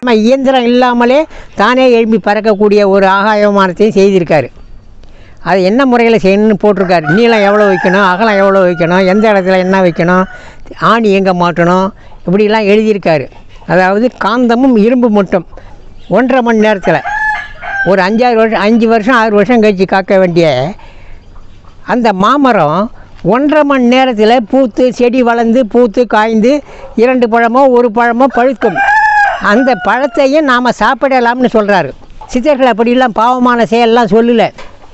நம்ம இயந்திரம் இல்லாமலே தானே எழுப்பி பறக்கக்கூடிய ஒரு ஆகாய விமானத்தையும் செய்திருக்காரு அது என்ன முறையில் செய்யணும்னு போட்டிருக்காரு நீளம் எவ்வளோ வைக்கணும் அகலம் எவ்வளோ வைக்கணும் எந்த இடத்துல என்ன வைக்கணும் ஆணி எங்கே மாட்டணும் இப்படிலாம் எழுதியிருக்காரு அதாவது காந்தமும் இரும்பு மட்டும் ஒன்றரை மணி நேரத்தில் ஒரு அஞ்சாறு வருஷம் அஞ்சு வருஷம் ஆறு வருஷம் கழிச்சு காக்க வேண்டிய அந்த மாமரம் ஒன்றரை மணி நேரத்தில் பூத்து செடி வளர்ந்து பூத்து காய்ந்து இரண்டு பழமோ ஒரு பழமோ பழுக்கும் அந்த பழத்தையும் நாம் சாப்பிடலாம்னு சொல்கிறாரு சித்தர்கள் அப்படிலாம் பாவமான செயல்லாம் சொல்லலை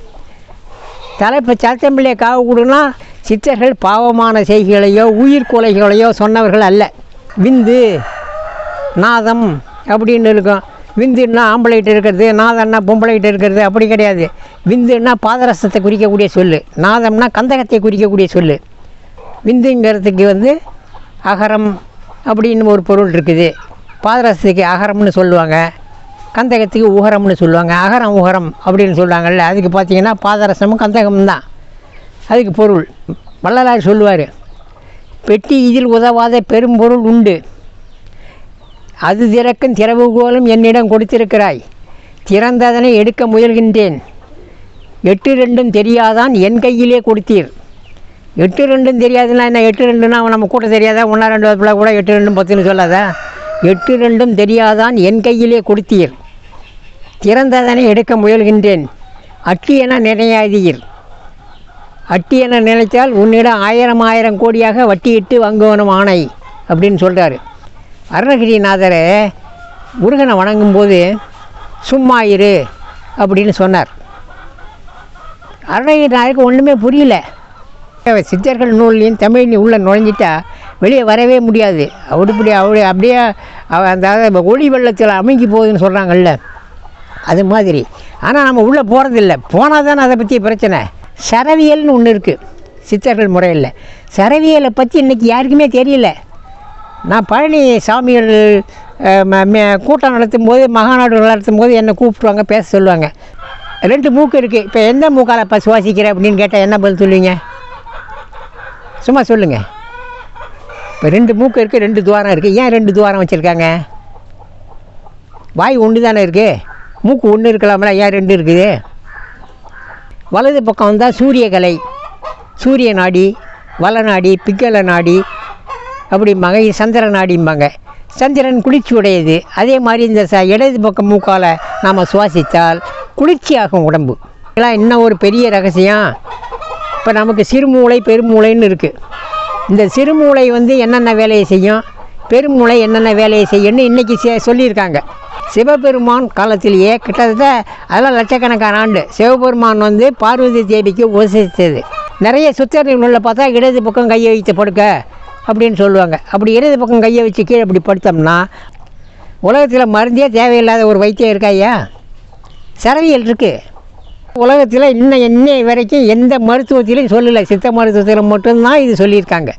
தலைப்பு சத்தம்பிள்ளையை காவு கொடுனா சித்தர்கள் பாவமான செய்கைகளையோ உயிர் கொலைகளையோ சொன்னவர்கள் அல்ல விந்து நாதம் அப்படின்னு இருக்கும் விந்துன்னா ஆம்பளைகிட்ட இருக்கிறது நாதம்னா பொம்பளைகிட்ட இருக்கிறது அப்படி கிடையாது விந்துன்னா பாதரசத்தை குறிக்கக்கூடிய சொல்லு நாதம்னா கந்தகத்தை குறிக்கக்கூடிய சொல்லு விந்துங்கிறதுக்கு வந்து அகரம் அப்படின்னு ஒரு பொருள் இருக்குது பாதரசத்துக்கு அகரம்னு சொல்லுவாங்க கந்தகத்துக்கு உகரம்னு சொல்லுவாங்க அகரம் உகரம் அப்படின்னு சொல்லுவாங்கல்ல அதுக்கு பார்த்தீங்கன்னா பாதரசமும் கந்தகமும் தான் அதுக்கு பொருள் வள்ளலார் சொல்லுவார் பெட்டி இதில் உதவாத பெரும்பொருள் உண்டு அது திறக்கும் திறவுகோலும் என்னிடம் கொடுத்திருக்கிறாய் திறந்ததனை எடுக்க முயல்கின்றேன் எட்டு ரெண்டும் தெரியாதான் என் கையிலே கொடுத்தீர் எட்டு ரெண்டும் தெரியாதுன்னா என்ன எட்டு ரெண்டுன்னா அவன் நம்ம கூட தெரியாதா ஒன்றா ரெண்டு பிள்ளை கூட எட்டு ரெண்டும் பத்துன்னு சொல்லாதா எட்டு ரெண்டும் தெரியாதான் என் கையிலே கொடுத்தீர் திறந்ததனை எடுக்க முயல்கின்றேன் அட்டி என நினையாதீர் அட்டி என நினைத்தால் உன்னிடம் ஆயிரம் ஆயிரம் கோடியாக வட்டியிட்டு வாங்குவனும் ஆணை அப்படின்னு சொல்கிறாரு அருணகிரிநாதரை முருகனை வணங்கும்போது சும்மா இரு அப்படின்னு சொன்னார் அருணகிரிநாதருக்கு ஒன்றுமே புரியல சித்தர்கள் நூல்லையும் தமிழ் உள்ளே நுழைஞ்சிட்டா வெளியே வரவே முடியாது அப்படி அப்படி அப்படியே அவ- அந்த ஒளி வெள்ளத்தில் அமுங்கி போகுதுன்னு சொல்கிறாங்கல்ல அது மாதிரி ஆனால் நம்ம உள்ளே போகிறதில்ல போனால் தானே அதை பற்றி பிரச்சனை சரவியல்னு ஒன்று இருக்குது சித்தர்கள் முறையில் சரவியலை பற்றி இன்றைக்கி யாருக்குமே தெரியல நான் பழனி சாமிகள் அஹ், ம- ம- கூட்டம் நடத்தும் போது மகாநாடு நடத்தும் போது என்னை கூப்பிட்டுவாங்க பேச சொல்லுவாங்க ரெண்டு மூக்கு இருக்குது இப்போ எந்த மூக்கால் இப்போ சுவாசிக்கிற அப்படின்னு கேட்டால் என்ன பதில் சொல்லுவீங்க சும்மா சொல்லுங்கள் இப்போ ரெண்டு மூக்கு இருக்குது ரெண்டு துவாரம் இருக்குது ஏன் ரெண்டு துவாரம் வச்சுருக்காங்க வாய் ஒன்று தானே இருக்குது மூக்கு ஒன்று இருக்கலாம்ல ஏன் ரெண்டு இருக்குது வலது பக்கம் வந்தால் சூரியகலை சூரிய நாடி வளநாடி பிக்கல நாடி அப்படிம்பாங்க இது சந்திர நாடிம்பாங்க சந்திரன் குளிர்ச்சி உடையது அதே மாதிரி இந்த ச இடது பக்கம் மூக்கால் நாம் சுவாசித்தால் குளிர்ச்சியாகும் உடம்பு இதெல்லாம் இன்னும் ஒரு பெரிய ரகசியம் இப்போ நமக்கு சிறுமூளை பெருமூளைன்னு இருக்குது இந்த சிறுமூளை வந்து என்னென்ன வேலையை செய்யும் பெருமூளை என்னென்ன வேலையை செய்யும்னு இன்றைக்கி சொல்லியிருக்காங்க சிவபெருமான் காலத்திலேயே கிட்டத்தட்ட அதெல்லாம் லட்சக்கணக்கான ஆண்டு சிவபெருமான் வந்து பார்வதி தேவிக்கு உபசரித்தது நிறைய சுத்தர்கள் உள்ள பார்த்தா இடது பக்கம் கையை வைத்து படுக்க அப்படின்னு சொல்லுவாங்க அப்படி இடது பக்கம் கையை வச்சு கீழே இப்படி படுத்தோம்னா உலகத்தில் மருந்தே தேவையில்லாத ஒரு வைத்தியம் இருக்கா ஐயா சரவியல் இருக்குது உலகத்தில் இன்னும் இன்னை வரைக்கும் எந்த மருத்துவத்திலையும் சொல்லலை சித்த மருத்துவத்தில் மட்டும்தான் இது சொல்லியிருக்காங்க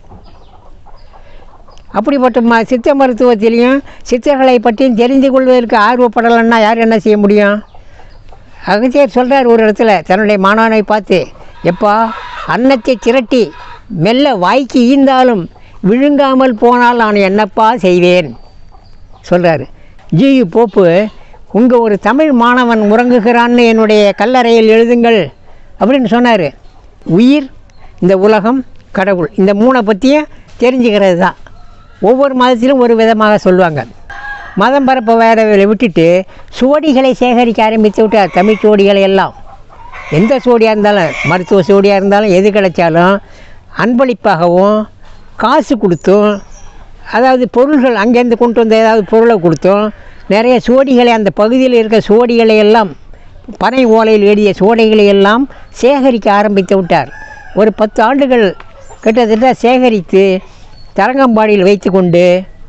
அப்படிப்பட்ட ம சித்த மருத்துவத்திலையும் சித்தர்களை பற்றியும் தெரிந்து கொள்வதற்கு ஆர்வப்படலைன்னா யார் என்ன செய்ய முடியும் அகத்தியர் சொல்கிறார் ஒரு இடத்துல தன்னுடைய மாணவனை பார்த்து எப்பா அன்னத்தை திரட்டி மெல்ல வாய்க்கு ஈந்தாலும் விழுங்காமல் போனால் நான் என்னப்பா செய்வேன் சொல்கிறாரு ஜியு போப்பு உங்கள் ஒரு தமிழ் மாணவன் உறங்குகிறான்னு என்னுடைய கல்லறையில் எழுதுங்கள் அப்படின்னு சொன்னார் உயிர் இந்த உலகம் கடவுள் இந்த மூணை பற்றியும் தெரிஞ்சுக்கிறது தான் ஒவ்வொரு மதத்திலும் ஒரு விதமாக சொல்லுவாங்க மதம் பரப்ப வேற விட்டுட்டு சுவடிகளை சேகரிக்க ஆரம்பித்து விட்டார் தமிழ் சுவடிகளை எல்லாம் எந்த சுவடியாக இருந்தாலும் மருத்துவ சுவடியாக இருந்தாலும் எது கிடைச்சாலும் அன்பளிப்பாகவும் காசு கொடுத்தும் அதாவது பொருள்கள் அங்கேருந்து கொண்டு வந்த ஏதாவது பொருளை கொடுத்தும் நிறைய சுவடிகளை அந்த பகுதியில் இருக்க சுவடிகளை எல்லாம் பனை ஓலையில் எழுதிய சுவடிகளை எல்லாம் சேகரிக்க ஆரம்பித்து விட்டார் ஒரு பத்து ஆண்டுகள் கிட்டத்தட்ட சேகரித்து தரங்கம்பாடியில் வைத்துக்கொண்டு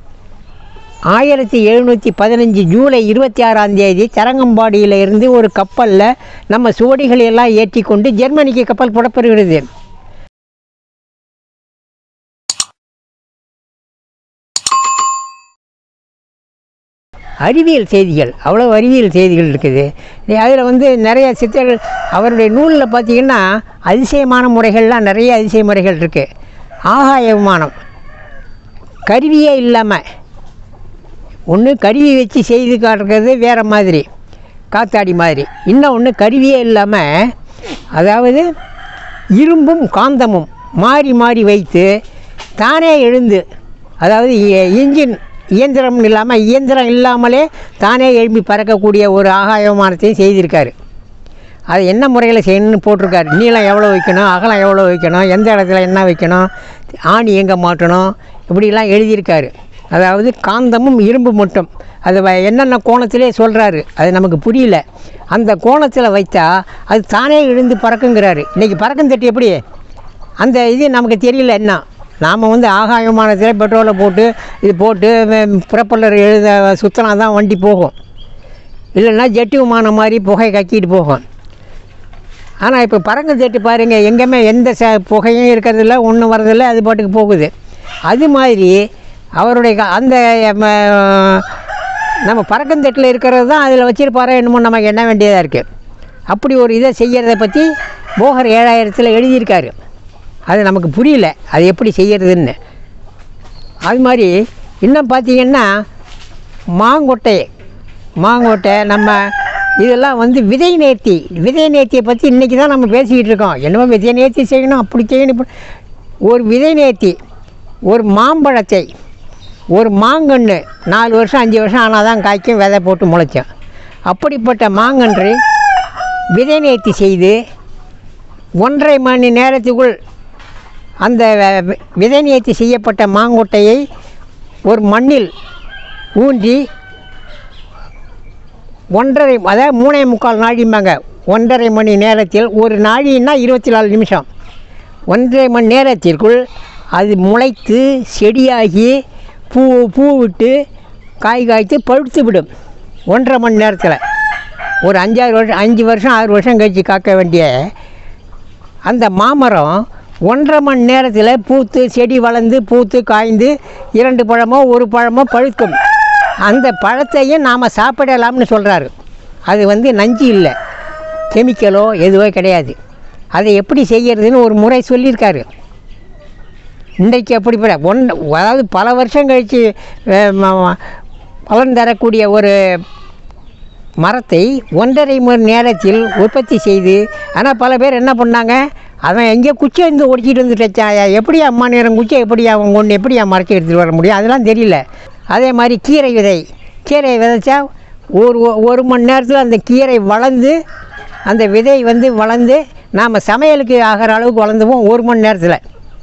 ஆயிரத்தி எழுநூற்றி பதினஞ்சு ஜூலை இருபத்தி ஆறாம் தேதி தரங்கம்பாடியில் இருந்து ஒரு கப்பலில் நம்ம சுவடிகளை எல்லாம் ஏற்றி கொண்டு ஜெர்மனிக்கு கப்பல் புறப்படுகிறது அறிவியல் செய்திகள் அவ்வளோ அறிவியல் செய்திகள் இருக்குது அதில் வந்து நிறைய சித்தர்கள் அவருடைய நூலில் பார்த்தீங்கன்னா அதிசயமான முறைகள்லாம் நிறைய அதிசய முறைகள் இருக்குது ஆகாய விமானம் கருவியே இல்லாமல் ஒன்று கருவி வச்சு செய்து காட்டுறது வேறு மாதிரி காத்தாடி மாதிரி இன்னும் ஒன்று கருவியே இல்லாமல் அதாவது இரும்பும் காந்தமும் மாறி மாறி வைத்து தானே எழுந்து அதாவது இ- இன்ஜின் இயந்திரம் இல்லாமல் இயந்திரம் இல்லாமலே தானே எழும்பி பறக்கக்கூடிய ஒரு ஆகாய விமானத்தையும் செய்திருக்காரு அது என்ன முறையில் செய்யணும்னு போட்டிருக்காரு நீளம் எவ்வளோ வைக்கணும் அகலம் எவ்வளோ வைக்கணும் எந்த இடத்துல என்ன வைக்கணும் ஆணி எங்கே மாட்டணும் இப்படிலாம் எழுதியிருக்காரு அதாவது காந்தமும் இரும்பு மட்டும் அது வ- என்னென்ன கோணத்திலே சொல்கிறாரு அது நமக்கு புரியல அந்த கோணத்தில் வைத்தா அது தானே எழுந்து பறக்குங்கிறாரு இன்றைக்கி பறக்கும் தட்டி எப்படி அந்த இது நமக்கு தெரியல என்ன நாம் வந்து ஆகாய விமானத்தில் பெட்ரோலை போட்டு இது போட்டு புறப்பல்லர் எழுத சுத்தினா தான் வண்டி போகும் இல்லைன்னா ஜெட்டு விமானம் மாதிரி புகை கக்கிட்டு போகும் ஆனால் இப்போ பறங்க தட்டு பாருங்கள் எங்கேயுமே எந்த ச புகையும் இருக்கிறதில்ல ஒன்றும் வரதில்ல அது பாட்டுக்கு போகுது அது மாதிரி அவருடைய க- அந்த ம, நம்ம பறக்கந்தட்டில் இருக்கிறது தான் அதில் வச்சிருப்பாரோ என்னமோ நமக்கு எண்ண வேண்டியதாக இருக்குது அப்படி ஒரு இதை செய்கிறத பற்றி போகர் ஏழாயிரத்தில் எழுதியிருக்காரு அது நமக்கு புரியல அது எப்படி செய்யறதுன்னு அது மாதிரி இன்னும் பார்த்தீங்கன்னா மாங்கொட்டை மாங்கொட்டை நம்ம இதெல்லாம் வந்து விதை நேர்த்தி விதை நேர்த்தியை பற்றி இன்றைக்கி தான் நம்ம பேசிக்கிட்டு இருக்கோம் என்னமோ விதை நேர்த்தி செய்யணும் அப்படி செய்யணும் இப்படி ஒரு விதை நேர்த்தி ஒரு மாம்பழத்தை ஒரு மாங்கன்று நாலு வருஷம் அஞ்சு வருஷம் ஆனால் தான் காய்க்கும் விதை போட்டு முளைச்சோம் அப்படிப்பட்ட மாங்கன்று விதை நேர்த்தி செய்து ஒன்றரை மணி நேரத்துக்குள் அந்த வ- விதை நேர்த்தி செய்யப்பட்ட மாங்கொட்டையை ஒரு மண்ணில் ஊன்றி ஒன்றரை அதாவது மூணே முக்கால் நாழிம்பாங்க ஒன்றரை மணி நேரத்தில் ஒரு நாழின்னா இருபத்தி நாலு நிமிஷம் ஒன்றரை மணி நேரத்திற்குள் அது முளைத்து செடியாகி பூ பூ விட்டு காய் காய்த்து பழுத்து விடும் ஒன்றரை மணி நேரத்தில் ஒரு அஞ்சாறு வருஷம் அஞ்சு வருஷம் ஆறு வருஷம் கழித்து காக்க வேண்டிய அந்த மாமரம் ஒன்றரை மணி நேரத்தில் பூத்து செடி வளர்ந்து பூத்து காய்ந்து இரண்டு பழமோ ஒரு பழமோ பழுக்கும் அந்த பழத்தையும் நாம் சாப்பிடலாம்னு சொல்கிறாரு அது வந்து நஞ்சு இல்லை கெமிக்கலோ எதுவோ கிடையாது அதை எப்படி செய்யறதுன்னு ஒரு முறை சொல்லியிருக்காரு இன்றைக்கு அப்படிப்பட ஒன் அதாவது பல வருஷம் கழித்து பலன் தரக்கூடிய ஒரு மரத்தை ஒன்றரை மணி நேரத்தில் உற்பத்தி செய்து ஆனால் பல பேர் என்ன பண்ணாங்க அவன் எங்கேயோ குச்சியை இருந்து ஒடிச்சிட்டு வந்துட்டான் எப்படி அம்மா நேரம் குச்சியை எப்படி அவன் கொண்டு எப்படி அவன் மறைச்சி எடுத்துகிட்டு வர முடியும் அதெல்லாம் தெரியல அதே மாதிரி கீரை விதை கீரை விதைச்சா ஒரு ஒரு மணி நேரத்தில் அந்த கீரை வளர்ந்து அந்த விதை வந்து வளர்ந்து நாம் சமையலுக்கு ஆகிற அளவுக்கு வளர்ந்துவோம் ஒரு மணி நேரத்தில்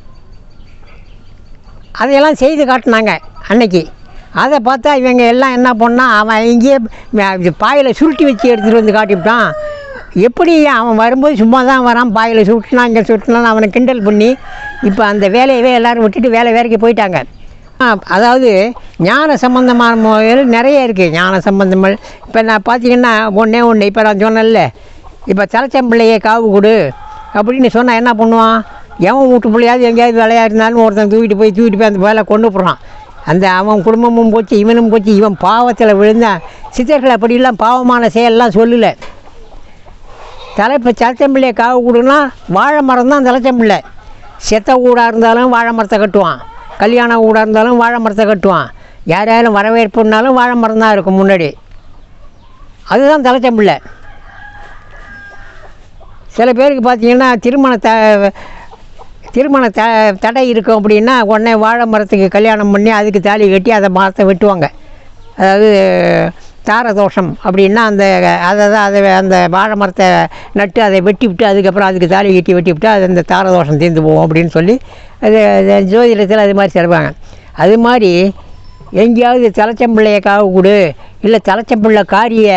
அதையெல்லாம் செய்து காட்டினாங்க அன்னைக்கு அதை பார்த்தா இவங்க எல்லாம் என்ன பண்ணால் அவன் இங்கேயே பாயில் சுருட்டி வச்சு எடுத்துகிட்டு வந்து காட்டிவிட்டான் எப்படி அவன் வரும்போது சும்மா தான் வரான் பாயில் சுருட்டினா இங்கே சுருட்டினான்னு அவனை கிண்டல் பண்ணி இப்போ அந்த வேலையவே எல்லோரும் விட்டுட்டு வேலை வேலைக்கு போயிட்டாங்க ஆ, அதாவது ஞான சம்பந்தமான முறைகள் நிறைய இருக்குது ஞான சம்பந்தங்கள் இப்போ நான் பார்த்தீங்கன்னா ஒன்றே ஒன்று இப்போ நான் சொன்னேன்ல இப்போ தலைச்சம்பிள்ளையை காவு கொடு அப்படின்னு சொன்னால் என்ன பண்ணுவான் எவன் வீட்டு பிள்ளையாவது எங்கேயாவது வேலையா இருந்தாலும் ஒருத்தன் தூக்கிட்டு போய் தூக்கிட்டு போய் அந்த வேலை கொண்டு போடுறான் அந்த அவன் குடும்பமும் போச்சு இவனும் போச்சு இவன் பாவத்தில் விழுந்தான் சித்தர்கள் அப்படிலாம் பாவமான செயல்லாம் சொல்லலை தலை இப்போ தலைச்சம்பிள்ளையை காவு கொடுன்னா வாழை மரம் தான் தலைச்சம்பிள்ளை செத்த ஊடாக இருந்தாலும் வாழை மரத்தை கட்டுவான் கல்யாண ஊடாக இருந்தாலும் வாழை மரத்தை கட்டுவான் யாராலும் வரவேற்புனாலும் வாழை மரம் தான் இருக்கும் முன்னாடி அதுதான் தலைச்சம்பிள்ளை சில பேருக்கு பார்த்தீங்கன்னா திருமண த திருமண த தடை இருக்கும் அப்படின்னா உடனே வாழை மரத்துக்கு கல்யாணம் பண்ணி அதுக்கு தாலி கட்டி அதை மரத்தை வெட்டுவாங்க அதாவது தாரதோஷம் அப்படின்னா அந்த அதை தான் அதை அந்த வாழை மரத்தை நட்டு அதை வெட்டி விட்டு அதுக்கப்புறம் அதுக்கு தாலி கட்டி வெட்டி விட்டு அது அந்த தாரதோஷம் தீர்ந்து போகும் அப்படின்னு சொல்லி அது அது ஜோதிடத்தில் அது மாதிரி சொல்லுவாங்க அது மாதிரி எங்கேயாவது தலைச்சம்பிள்ளையை காவு கொடு இல்லை தலைச்சம்பிள்ளை காரிய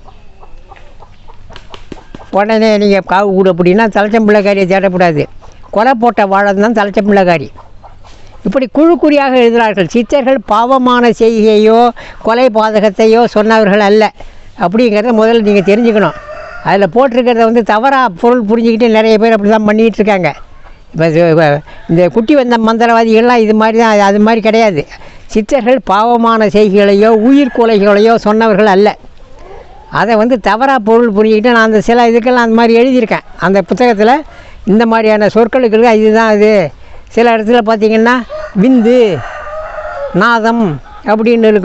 உடனே நீங்கள் காவு கூடு அப்படின்னா தலைச்சம்பிள்ளைக்காரியை தேடக்கூடாது கொலை போட்ட வாழை தான் தலைச்சம்பிள்ளைக்காரி இப்படி குழு குறியாக எழுதுகிறார்கள் சித்தர்கள் பாவமான செய்கையோ கொலை பாதகத்தையோ சொன்னவர்கள் அல்ல அப்படிங்கிறத முதல்ல நீங்கள் தெரிஞ்சுக்கணும் அதில் போட்டிருக்கிறத வந்து தவறாக பொருள் புரிஞ்சுக்கிட்டு நிறைய பேர் அப்படி தான் பண்ணிகிட்டு இருக்காங்க இப்போ இது- இப்ப இந்த குட்டி வந்த மந்திரவாதிகள்லாம் இது மாதிரி தான் அது மாதிரி கிடையாது சித்தர்கள் பாவமான செய்கைகளையோ உயிர் கொலைகளையோ சொன்னவர்கள் அல்ல அதை வந்து தவறாக பொருள் புரிஞ்சுக்கிட்டு நான் அந்த சில இதுக்கெல்லாம் அந்த மாதிரி எழுதியிருக்கேன் அந்த புத்தகத்தில் இந்த மாதிரியான சொற்களுக்கு இருக்கு, இதுதான் இது சில இடத்துல பார்த்தீங்கன்னா விந்து நாதம் அப்படின்னு இருக்கும்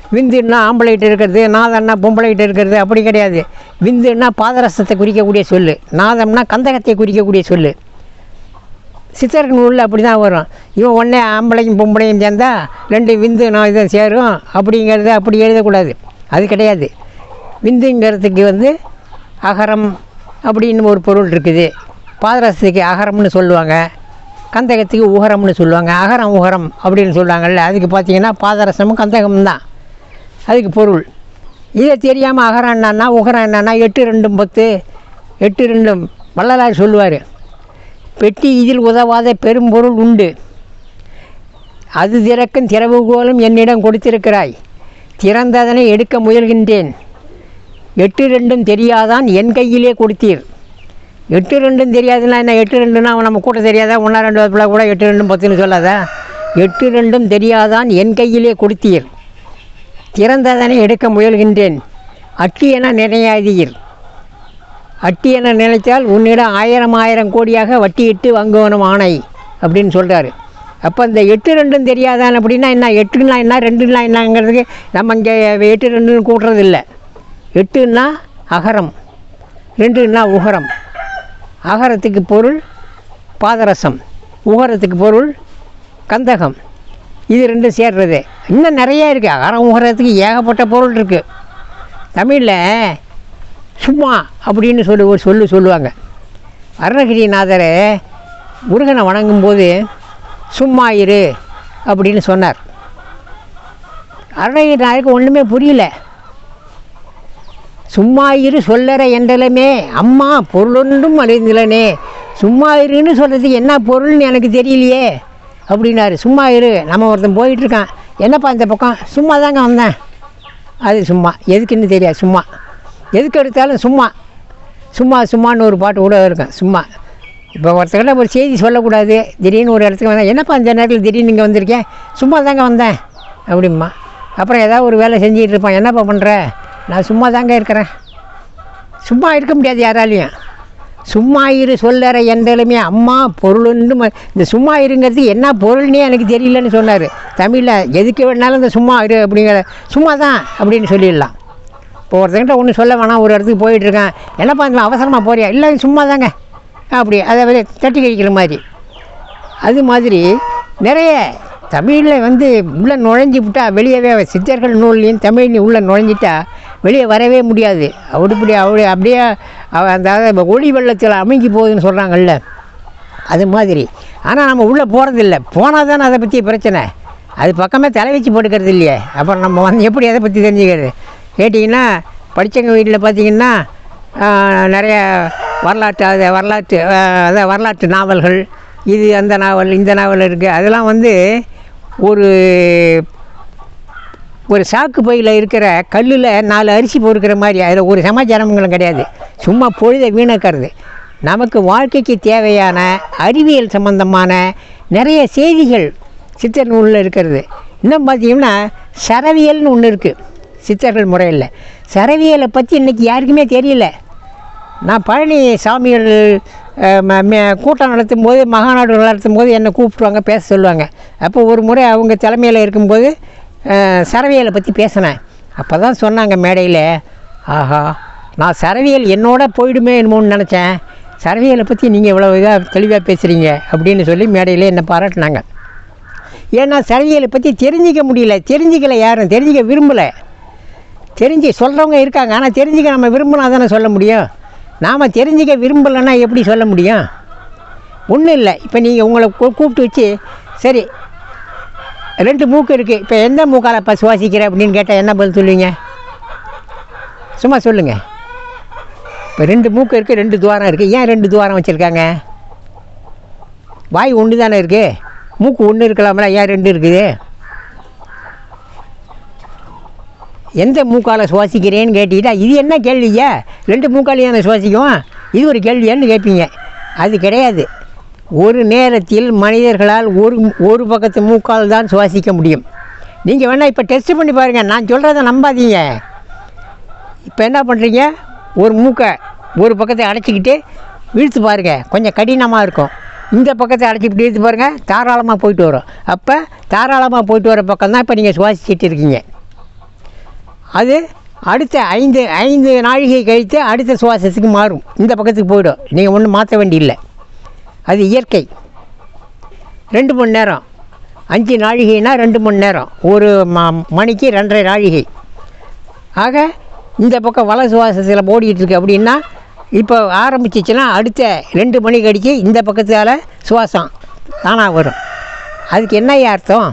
விந்துன்னா ஆம்பளைகிட்ட இருக்கிறது நாதம்னா பொம்பளைகிட்ட இருக்கிறது அப்படி கிடையாது விந்துன்னா பாதரசத்தை குறிக்கக்கூடிய சொல்லு நாதம்னா கந்தகத்தை குறிக்கக்கூடிய சொல்லு சித்தர்கள் நூலில் அப்படி தான் வரும் இவன் ஒன்றே ஆம்பளையும் பொம்பளையும் சேர்ந்தா ரெண்டு விந்து நான் இதை சேரும் அப்படிங்கிறது அப்படி எழுதக்கூடாது அது கிடையாது விந்துங்கிறதுக்கு வந்து அகரம் அப்படின்னு ஒரு பொருள் இருக்குது பாதரசத்துக்கு அகரம்னு சொல்லுவாங்க கந்தகத்துக்கு உகரம்னு சொல்லுவாங்க அகரம் உகரம் அப்படின்னு சொல்லுவாங்கல்ல அதுக்கு பார்த்தீங்கன்னா பாதரசமும் கந்தகமும் தான் அதுக்கு பொருள் இதை தெரியாமல் அகரம் என்னன்னா உகரம் என்னன்னா எட்டு ரெண்டும் பத்து எட்டு ரெண்டும் வள்ளலார் சொல்லுவார் பெட்டி இதில் உதவாத பெரும்பொருள் உண்டு அது திறக்கும் திறவுகோலும் என்னிடம் கொடுத்திருக்கிறாய் திறந்ததனை எடுக்க முயல்கின்றேன் எட்டு ரெண்டும் தெரியாதான் என் கையிலே கொடுத்தீர் எட்டு ரெண்டும் தெரியாதுன்னா என்ன எட்டு ரெண்டுன்னா அவன் நம்ம கூட தெரியாதா ஒன்றா ரெண்டு பிள்ளை கூட எட்டு ரெண்டும் பத்துன்னு சொல்லாதா எட்டு ரெண்டும் தெரியாதான் என் கையிலே கொடுத்தீர் திறந்ததனை எடுக்க முயல்கின்றேன் அட்டி என நினையாதீர் அட்டி என நினைத்தால் உன்னிடம் ஆயிரம் ஆயிரம் கோடியாக வட்டியிட்டு வாங்குவனும் ஆணை அப்படின்னு சொல்கிறாரு அப்போ இந்த எட்டு ரெண்டும் தெரியாதான் அப்படின்னா என்ன எட்டுன்னா என்ன ரெண்டுன்னா என்னங்கிறதுக்கு நம்ம இங்கே எட்டு ரெண்டுன்னு கூட்டுறது இல்லை எட்டுன்னா அகரம் ரெண்டுன்னா உகரம் அகரத்துக்கு பொருள் பாதரசம் உகரத்துக்கு பொருள் கந்தகம் இது ரெண்டும் சேர்றது இன்னும் நிறைய இருக்குது அகரம் உகரத்துக்கு ஏகப்பட்ட பொருள் இருக்குது தமிழில் சும்மா அப்படின்னு சொல்லி ஒரு சொல்லு சொல்லுவாங்க அருணகிரிநாதர் முருகனை வணங்கும்போது சும்மா இரு அப்படின்னு சொன்னார் அருணகிரிநாதருக்கு ஒன்றுமே புரியல சும்மா இரு சொல்லற என்றலுமே அம்மா பொருளொன்றும் அறிந்திலனே சும்மா இருன்னு சொல்கிறதுக்கு என்ன பொருள்னு எனக்கு தெரியலையே அப்படின்னாரு சும்மா இரு நம்ம ஒருத்தன் போயிட்டுருக்கான் என்னப்பா இந்த பக்கம் சும்மா தாங்க வந்தேன் அது சும்மா எதுக்குன்னு தெரியாது சும்மா எதுக்கு எடுத்தாலும் சும்மா சும்மா சும்மான்னு ஒரு பாட்டு கூட இருக்கும் சும்மா இப்போ ஒருத்தர்கிட்ட ஒரு செய்தி சொல்லக்கூடாது திடீர்னு ஒரு இடத்துக்கு வந்தேன் என்னப்பா இந்த நேரத்தில் திடீர்னு இங்கே வந்திருக்கேன் சும்மா தாங்க வந்தேன் அப்படிம்மா அப்புறம் ஏதாவது ஒரு வேலை செஞ்சுட்டு இருப்பான் என்னப்பா பண்ணுற நான் சும்மா தாங்க இருக்கிறேன் சும்மா இருக்க முடியாது யாராலையும் சும்மா இரு சொல்லற என்றலுமே அம்மா பொருள்னு ம- இந்த சும்மா இருங்கிறது என்ன பொருள்னே எனக்கு தெரியலன்னு சொன்னார் தமிழில் எதுக்கு வேணாலும் இந்த சும்மா இரு அப்படிங்கிற சும்மா தான் அப்படின்னு சொல்லிடலாம் இப்போ ஒருத்தங்கிட்ட ஒன்று சொல்ல வேணாம் ஒரு இடத்துக்கு போயிட்டுருக்கேன் என்னப்பா இந்த அவசரமாக போறியா இல்லை சும்மா தாங்க அப்படி அதை வந்து தட்டி கழிக்கிற மாதிரி அது மாதிரி நிறைய தமிழில் வந்து உள்ளே நுழைஞ்சி விட்டா வெளியவே சித்தர்கள் நூல்லையும் தமிழ்லையும் உள்ளே நுழைஞ்சிட்டா வெளியே வரவே முடியாது அப்படிப்படி அப்படி அப்படியே அவ- அந்த அதாவது ஒளி வெள்ளத்தில் அமுங்கி போகுதுன்னு சொல்கிறாங்கல்ல அது மாதிரி ஆனால் நம்ம உள்ளே போகிறதில்ல போனால் தானே அதை பற்றி பிரச்சனை அது பக்கமே தலை வச்சு போட்டுக்கிறது இல்லையே அப்புறம் நம்ம வந்து எப்படி அதை பற்றி தெரிஞ்சுக்கிறது கேட்டிங்கன்னா படித்தவங்க வீட்டில் பார்த்தீங்கன்னா ஆஹ், நிறைய வரலாற்று அது வரலாற்று ஆஹ், அதான் வரலாற்று நாவல்கள் இது அந்த நாவல் இந்த நாவல் இருக்குது அதெல்லாம் வந்து ஒரு ஒரு சாக்கு பையில் இருக்கிற கல்லில் நாலு அரிசி பொறுக்கிற மாதிரி அதில் ஒரு சமாச்சாரங்களும் கிடையாது சும்மா பொழுதை வீணக்கிறது நமக்கு வாழ்க்கைக்கு தேவையான அறிவியல் சம்பந்தமான நிறைய செய்திகள் சித்தர் நூலில் இருக்கிறது இன்னும் பார்த்தீங்கன்னா சரவியல்னு ஒன்று இருக்குது சித்தர்கள் முறையில் சரவியலை பற்றி இன்றைக்கி யாருக்குமே தெரியல நான் பழனி சாமிகள் அஹ், ம- ம- கூட்டம் நடத்தும் போது மகாநாடு நடத்தும் போது என்னை கூப்பிட்டுவாங்க பேச சொல்லுவாங்க அப்போ ஒரு முறை அவங்க தலைமையில் இருக்கும்போது அஹ், சரவியலை பற்றி பேசினேன் அப்போ தான் சொன்னாங்க மேடையில் ஆஹா நான் சரவியல் என்னோட போயிடுமே என்னமோன்னு நினச்சேன் சரவியலை பற்றி நீங்கள் இவ்வளோ இதாக தெளிவாக பேசுகிறீங்க அப்படின்னு சொல்லி மேடையில் என்னை பாராட்டினாங்க ஏன்னா சரவியலை பற்றி தெரிஞ்சிக்க முடியல தெரிஞ்சிக்கல யாரும் தெரிஞ்சிக்க விரும்பலை தெரிஞ்சு சொல்கிறவங்க இருக்காங்க ஆனால் தெரிஞ்சுக்க நம்ம விரும்பினா தானே சொல்ல முடியும் நாம் தெரிஞ்சுக்க விரும்பலைன்னா எப்படி சொல்ல முடியும் ஒன்றும் இல்லை இப்போ நீங்கள் உங்களை கூ- கூப்பிட்டு வச்சு சரி ரெண்டு மூக்கு இருக்குது இப்போ எந்த மூக்கால் இப்போ சுவாசிக்கிற அப்படின்னு கேட்டால் என்ன பதில் சொல்லுவீங்க சும்மா சொல்லுங்கள் இப்போ ரெண்டு மூக்கு இருக்குது ரெண்டு துவாரம் இருக்குது ஏன் ரெண்டு துவாரம் வச்சுருக்காங்க வாய் ஒன்று தானே இருக்குது மூக்கு ஒன்று இருக்கலாம்ல ஏன் ரெண்டு இருக்குது எந்த மூக்கால் சுவாசிக்கிறேன்னு கேட்டீங்கன்னா இது என்ன கேள்வியா ரெண்டு மூக்காலையும் நான் சுவாசிக்குவோம் இது ஒரு கேள்வியான்னு கேட்பீங்க அது கிடையாது ஒரு நேரத்தில் மனிதர்களால் ஒரு ஒரு பக்கத்து மூக்கால் தான் சுவாசிக்க முடியும் நீங்கள் வேணால் இப்போ டெஸ்ட் பண்ணி பாருங்கள் நான் சொல்கிறத நம்பாதீங்க இப்போ என்ன பண்ணுறீங்க ஒரு மூக்கை ஒரு பக்கத்தை அடைச்சிக்கிட்டு இழுத்து பாருங்கள் கொஞ்சம் கடினமாக இருக்கும் இந்த பக்கத்தை அடைச்சிக்கிட்டு இழுத்து பாருங்கள் தாராளமாக போயிட்டு வரும் அப்போ தாராளமாக போயிட்டு வர பக்கம் தான் இப்போ நீங்கள் சுவாசிச்சுட்டு இருக்கீங்க அது அடுத்த ஐந்து ஐந்து நாழிகை கழித்து அடுத்த சுவாசத்துக்கு மாறும் இந்த பக்கத்துக்கு போயிடும் நீங்கள் ஒன்றும் மாற்ற வேண்டியில்லை அது இயற்கை ரெண்டு மணி நேரம் அஞ்சு நாழிகைனா ரெண்டு மணி நேரம் ஒரு ம மணிக்கு ரெண்டரை நாழிகை ஆக இந்த பக்கம் வல சுவாசத்தில் ஓடிட்டு இருக்கு அப்படின்னா இப்போ ஆரம்பிச்சிச்சுன்னா அடுத்த ரெண்டு மணி கடிக்கு இந்த பக்கத்தால் சுவாசம் தானாக வரும் அதுக்கு என்ன அர்த்தம்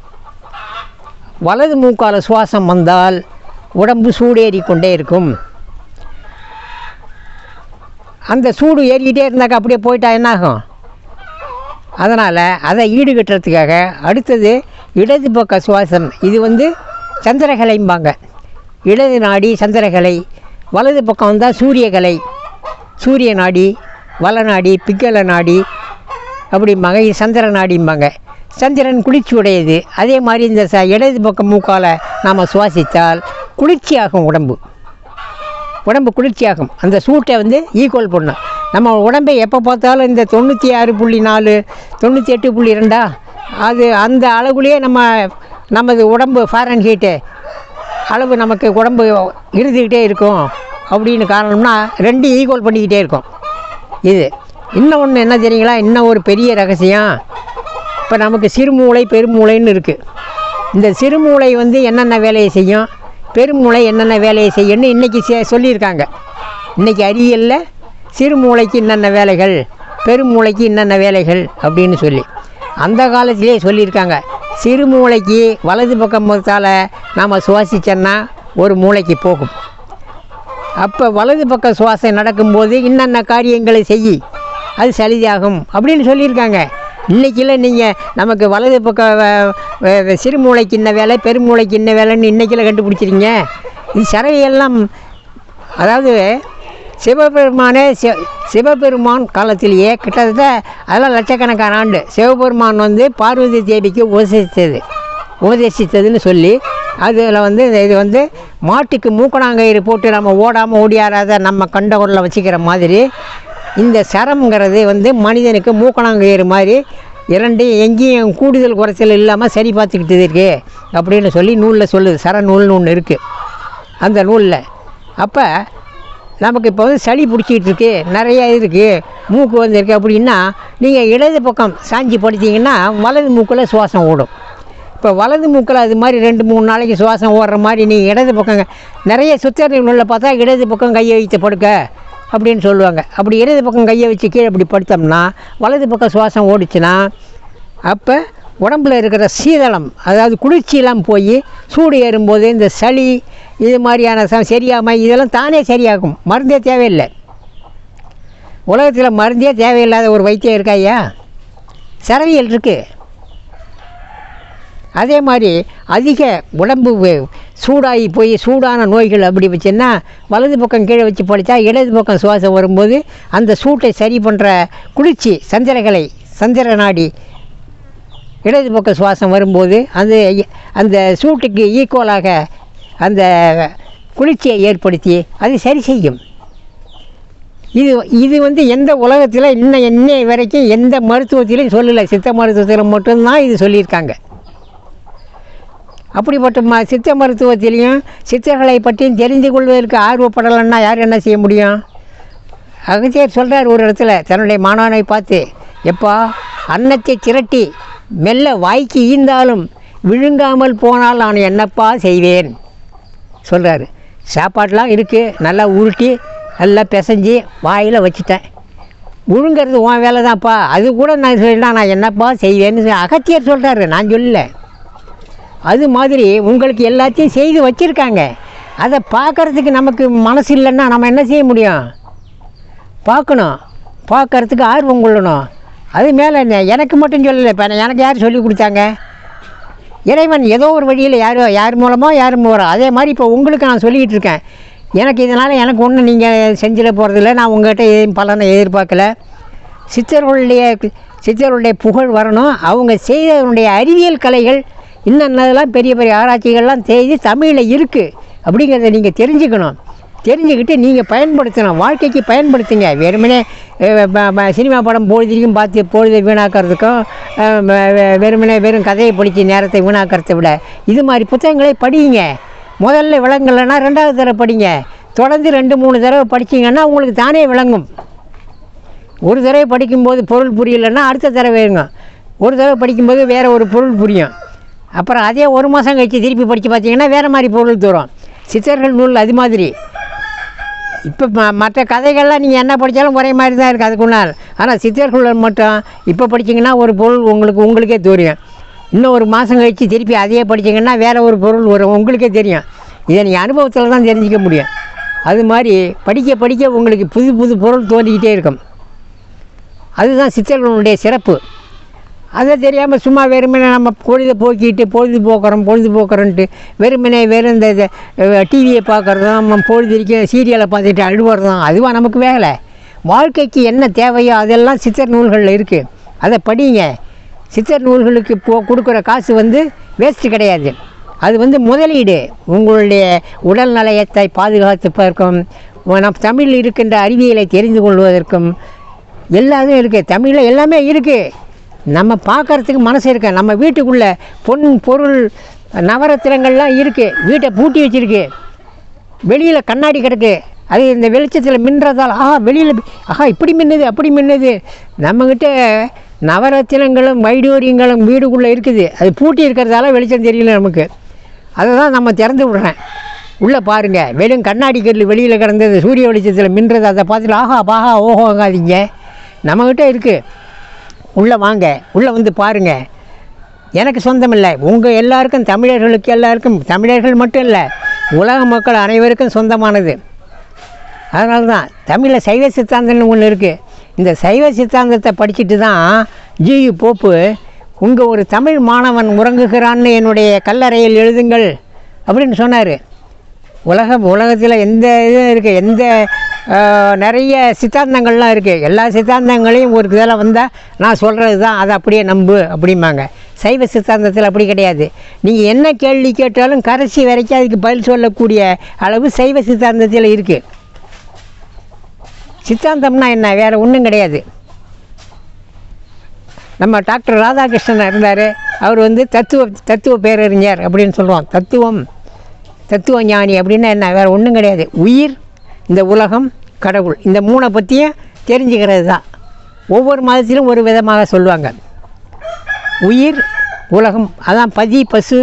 வலது மூக்கால சுவாசம் வந்தால் உடம்பு சூடேறி கொண்டே இருக்கும் அந்த சூடு ஏறிக்கிட்டே இருந்தாக்கா அப்படியே போயிட்டா என்னாகும் அதனால் அதை ஈடுகட்டுறதுக்காக அடுத்தது இடது பக்க சுவாசம் இது வந்து சந்திரகலைம்பாங்க இடது நாடி சந்திரகலை வலது பக்கம் வந்தால் சூரியகலை சூரிய நாடி வல நாடி பிக்கல நாடி அப்படிம்பாங்க இது சந்திர நாடிம்பாங்க சந்திரன் குளிர்ச்சி உடையது அதே மாதிரி இந்த ச இடது பக்கம் மூக்கால் நாம் சுவாசித்தால் குளிர்ச்சியாகும் உடம்பு உடம்பு குளிர்ச்சியாகும் அந்த சூட்டை வந்து ஈக்குவல் பண்ணும் நம்ம உடம்பை எப்போ பார்த்தாலும் இந்த தொண்ணூற்றி ஆறு புள்ளி நாலு தொண்ணூற்றி எட்டு புள்ளி ரெண்டா அது அந்த அளவுலேயே நம்ம நமது உடம்பு ஃபாரன் ஹீட்டு அளவு நமக்கு உடம்பு இருந்துக்கிட்டே இருக்கும் அப்படின்னு காரணம்னா ரெண்டு ஈக்குவல் பண்ணிக்கிட்டே இருக்கும் இது இன்னும் ஒன்று என்ன தெரியுங்களா இன்னும் ஒரு பெரிய ரகசியம் இப்போ நமக்கு சிறுமூளை பெருமூளைன்னு இருக்குது இந்த சிறுமூளை வந்து என்னென்ன வேலையை செய்யும் பெருமூளை என்னென்ன வேலையை செய்யும்னு இன்றைக்கி சொல்லியிருக்காங்க இன்றைக்கி அறிவியலில் சிறுமூளைக்கு என்னென்ன வேலைகள் பெருமூளைக்கு என்னென்ன வேலைகள் அப்படின்னு சொல்லி அந்த காலத்திலே சொல்லியிருக்காங்க சிறுமூளைக்கு வலது பக்கம் முகத்தால் நாம் சுவாசிச்சோன்னா ஒரு மூளைக்கு போகும் அப்போ வலது பக்க சுவாசம் நடக்கும்போது இன்னென்ன காரியங்களை செய் அது சளிதாகும் அப்படின்னு சொல்லியிருக்காங்க இன்றைக்கில் நீங்கள் நமக்கு வலது பக்க வ- வ- வ- சிறுமூளைக்கு இன்ன வேலை பெருமூளைக்கு இன்ன வேலைன்னு இன்றைக்கில் கண்டுபிடிச்சிருங்க இது சரவையெல்லாம் அதாவது சிவபெருமானே சி- சிவபெருமான் காலத்திலேயே கிட்டத்தட்ட அதெல்லாம் லட்சக்கணக்கான ஆண்டு சிவபெருமான் வந்து பார்வதி தேவிக்கு உபதேசித்தது உபதேசித்ததுன்னு சொல்லி அதில் வந்து இது வந்து மாட்டுக்கு மூக்கணாங்கயிறு போட்டு நம்ம ஓடாமல் ஓடியாராத நம்ம கண்டகுரில் வச்சுக்கிற மாதிரி இந்த சரம்ங்கிறது வந்து மனிதனுக்கு மூக்கணாங்கயிறு மாதிரி இரண்டையும் எங்கேயும் கூடுதல் குறைச்சல் இல்லாமல் சரி பார்த்துக்கிட்டு இருக்கு அப்படின்னு சொல்லி நூலில் சொல்லுது சர நூல்னு ஒன்று இருக்குது அந்த நூலில் அப்போ நமக்கு இப்போ வந்து சளி பிடிச்சிக்கிட்டு இருக்கு நிறைய இருக்குது மூக்கு வந்திருக்கு அப்படின்னா நீங்கள் இடது பக்கம் சாஞ்சி படுத்தீங்கன்னா வலது மூக்கில் சுவாசம் ஓடும் இப்போ வலது மூக்கில் அது மாதிரி ரெண்டு மூணு நாளைக்கு சுவாசம் ஓடுற மாதிரி நீங்கள் இடது பக்கம் நிறைய சுத்தறிவு நூலில் பார்த்தா இடது பக்கம் கையை வைத்து படுக்க அப்படின்னு சொல்லுவாங்க அப்படி இடது பக்கம் கையை வச்சு கீழே இப்படி படுத்தோம்னா வலது பக்கம் சுவாசம் ஓடிச்சுன்னா அப்போ உடம்புல இருக்கிற சீதளம் அதாவது குளிர்ச்சியெல்லாம் போய் சூடு ஏறும்போது இந்த சளி இது மாதிரியான ச சரியாமல் இதெல்லாம் தானே சரியாகும் மருந்தே தேவையில்லை உலகத்தில் மருந்தே தேவையில்லாத ஒரு வைத்தியம் இருக்கா ஐயா சரவியல் இருக்குது அதே மாதிரி அதிக உடம்பு வே- சூடாகி போய் சூடான நோய்கள் அப்படி வச்சுன்னா வலது பக்கம் கீழே வச்சு படித்தா இடது பக்கம் சுவாசம் வரும்போது அந்த சூட்டை சரி பண்ணுற குளிர்ச்சி சந்திரகலை சந்திர நாடி இடது பக்க சுவாசம் வரும்போது அந்த அந்த சூட்டுக்கு ஈக்குவலாக அந்த குளிர்ச்சியை ஏற்படுத்தி அது சரி செய்யும் இது இது வந்து எந்த உலகத்தில் இன்னும் இன்னை வரைக்கும் எந்த மருத்துவத்திலையும் சொல்லலை சித்த மருத்துவத்தில் மட்டும்தான் இது சொல்லியிருக்காங்க அப்படிப்பட்ட ம சித்த மருத்துவத்திலையும் சித்தர்களை பற்றியும் தெரிந்து கொள்வதற்கு ஆர்வப்படலைன்னா யார் என்ன செய்ய முடியும் அகத்தியர் சொல்கிறார் ஒரு இடத்துல தன்னுடைய மாணவனை பார்த்து எப்பா அன்னத்தை திரட்டி மெல்ல வாய்க்கு ஈந்தாலும் விழுங்காமல் போனால் நான் என்னப்பா செய்வேன் சொல்கிறாரு சாப்பாடெலாம் இருக்குது நல்லா உருட்டி நல்லா பிசைஞ்சு வாயில் வச்சுட்டேன் விழுங்கிறது உன் வேலை தான்ப்பா அது கூட நான் சொல்லிட்டா நான் என்னப்பா செய்வேன்னு சொல்லி அகத்தியர் சொல்கிறாரு நான் சொல்லலை அது மாதிரி உங்களுக்கு எல்லாத்தையும் செய்து வச்சுருக்காங்க அதை பார்க்கறதுக்கு நமக்கு மனசு இல்லைன்னா நம்ம என்ன செய்ய முடியும் பார்க்கணும் பார்க்கறதுக்கு ஆர்வம் கொள்ளணும் அது மேலே என்ன- எனக்கு மட்டும் சொல்லலை இப்போ எனக்கு யார் சொல்லி கொடுத்தாங்க இறைவன் ஏதோ ஒரு வழியில் யாரோ யார் மூலமாக யார் மூலம் அதே மாதிரி இப்போ உங்களுக்கு நான் சொல்லிக்கிட்டு இருக்கேன் எனக்கு இதனால் எனக்கு ஒன்றும் நீங்கள் செஞ்சிட போகிறதில்ல நான் உங்கள்கிட்ட எதுவும் பலனை எதிர்பார்க்கல சித்தர்களுடைய சித்தர்களுடைய புகழ் வரணும் அவங்க செய்ததனுடைய அறிவியல் கலைகள் இன்னென்னதெல்லாம் பெரிய பெரிய ஆராய்ச்சிகள்லாம் செய்து தமிழில் இருக்குது அப்படிங்கிறத நீங்கள் தெரிஞ்சுக்கணும் தெரிஞ்சுக்கிட்டு நீங்கள் பயன்படுத்தணும் வாழ்க்கைக்கு பயன்படுத்துங்க வெறுமனே அஹ், ப- ப- சினிமா படம் பொழுதிக்கும் பார்த்து பொழுதை வீணாக்கிறதுக்கும் அஹ், வெ- வெ- வெறுமனே வெறும் கதையை படித்து நேரத்தை வீணாக்கிறதை விட இது மாதிரி புத்தகங்களை படியுங்க முதல்ல விளங்கலைன்னா ரெண்டாவது தடவை படிங்க தொடர்ந்து ரெண்டு மூணு தடவை படிச்சீங்கன்னா உங்களுக்கு தானே விளங்கும் ஒரு தடவை படிக்கும்போது பொருள் புரியலைன்னா அடுத்த தடவை வேணுங்க ஒரு தடவை படிக்கும்போது வேறு ஒரு பொருள் புரியும் அப்புறம் அதே ஒரு மாதம் கழித்து திருப்பி படித்து பார்த்தீங்கன்னா வேறு மாதிரி பொருள் தரும் சித்தர்கள் நூல் அது மாதிரி இப்போ ம மற்ற கதைகள்லாம் நீங்கள் என்ன படித்தாலும் ஒரே மாதிரி தான் இருக்குது அதுக்குள்ளால் ஆனால் சித்தர்கள் மட்டும் இப்போ படிச்சீங்கன்னா ஒரு பொருள் உங்களுக்கு உங்களுக்கே தெரியும் இன்னும் ஒரு மாதம் கழித்து திருப்பி அதையே படிச்சீங்கன்னா வேறு ஒரு பொருள் வரும் உங்களுக்கே தெரியும் இதை நீங்கள் அனுபவத்தில் தான் தெரிஞ்சிக்க முடியும் அது மாதிரி படிக்க படிக்க உங்களுக்கு புது புது பொருள் தோன்றிக்கிட்டே இருக்கும் அதுதான் சித்தர்களுடைய சிறப்பு அதை தெரியாமல் சும்மா வெறுமனே நம்ம பொழுதை போக்கிட்டு பொழுதுபோக்குறோம் பொழுதுபோக்குறோன்ட்டு வெறுமனே வெறும் இந்த டிவியை பார்க்குறதும் நம்ம பொழுதுக்கு சீரியலை பார்த்துட்டு அழுவுறதும் அதுவாக நமக்கு வேலை வாழ்க்கைக்கு என்ன தேவையோ அதெல்லாம் சித்தர் நூல்களில் இருக்குது அதை படிங்க சித்தர் நூல்களுக்கு போ கொடுக்குற காசு வந்து வேஸ்ட்டு கிடையாது அது வந்து முதலீடு உங்களுடைய உடல் நலயத்தை பாதுகாத்துப்பதற்கும் நம் தமிழில் இருக்கின்ற அறிவியலை தெரிந்து கொள்வதற்கும் எல்லாமே இருக்குது தமிழில் எல்லாமே இருக்குது நம்ம பார்க்கறதுக்கு மனசு இருக்கு நம்ம வீட்டுக்குள்ளே பொன் பொருள் நவரத்தினங்கள்லாம் இருக்குது வீட்டை பூட்டி வச்சிருக்கு வெளியில் கண்ணாடி கிடக்கு அது இந்த வெளிச்சத்தில் மின்றதால் ஆஹா வெளியில் ஆஹா இப்படி மின்னுது அப்படி மின்னுது நம்மக்கிட்ட நவரத்தினங்களும் வைடூரியங்களும் வீடுக்குள்ளே இருக்குது அது பூட்டி இருக்கிறதால வெளிச்சம் தெரியல நமக்கு அதை தான் நம்ம திறந்து விடுறேன் உள்ளே பாருங்கள் வெறும் கண்ணாடி கல் வெளியில் கிடந்தது சூரிய வெளிச்சத்தில் மின்றது அதை பார்த்துட்டு ஆஹா பாஹா ஓஹோங்காதீங்க நம்மக்கிட்ட இருக்குது உள்ளே வாங்க உள்ளே வந்து பாருங்கள் எனக்கு சொந்தம் இல்லை உங்கள் எல்லாருக்கும் தமிழர்களுக்கு எல்லாருக்கும் தமிழர்கள் மட்டும் இல்லை உலக மக்கள் அனைவருக்கும் சொந்தமானது அதனால தான் தமிழில் சைவ சித்தாந்தம்னு ஒன்று இருக்குது இந்த சைவ சித்தாந்தத்தை படிச்சுட்டு தான் ஜியு போப்பு உங்கள் ஒரு தமிழ் மாணவன் உறங்குகிறான்னு என்னுடைய கல்லறையில் எழுதுங்கள் அப்படின்னு சொன்னார் உலக உலகத்தில் எந்த இதுவும் இருக்குது எந்த ஆஹ், நிறைய சித்தாந்தங்கள்லாம் இருக்குது எல்லா சித்தாந்தங்களையும் ஒரு இதில் வந்தால் நான் சொல்கிறது தான் அதை அப்படியே நம்பு அப்படிம்பாங்க சைவ சித்தாந்தத்தில் அப்படி கிடையாது நீங்கள் என்ன கேள்வி கேட்டாலும் கடைசி வரைக்கும் அதுக்கு பதில் சொல்லக்கூடிய அளவு சைவ சித்தாந்தத்தில் இருக்குது சித்தாந்தம்னா என்ன வேறு ஒன்றும் கிடையாது நம்ம டாக்டர் ராதாகிருஷ்ணன் இருந்தார் அவர் வந்து தத்துவ தத்துவ பேரறிஞர் அப்படின்னு சொல்கிறோம் தத்துவம் தத்துவ ஞானி அப்படின்னா என்ன வேறு ஒன்றும் கிடையாது உயிர் இந்த உலகம் கடவுள் இந்த மூணை பற்றியும் தெரிஞ்சுக்கிறது தான் ஒவ்வொரு மதத்திலும் ஒரு விதமாக சொல்லுவாங்க உயிர் உலகம் அதான் பதி பசு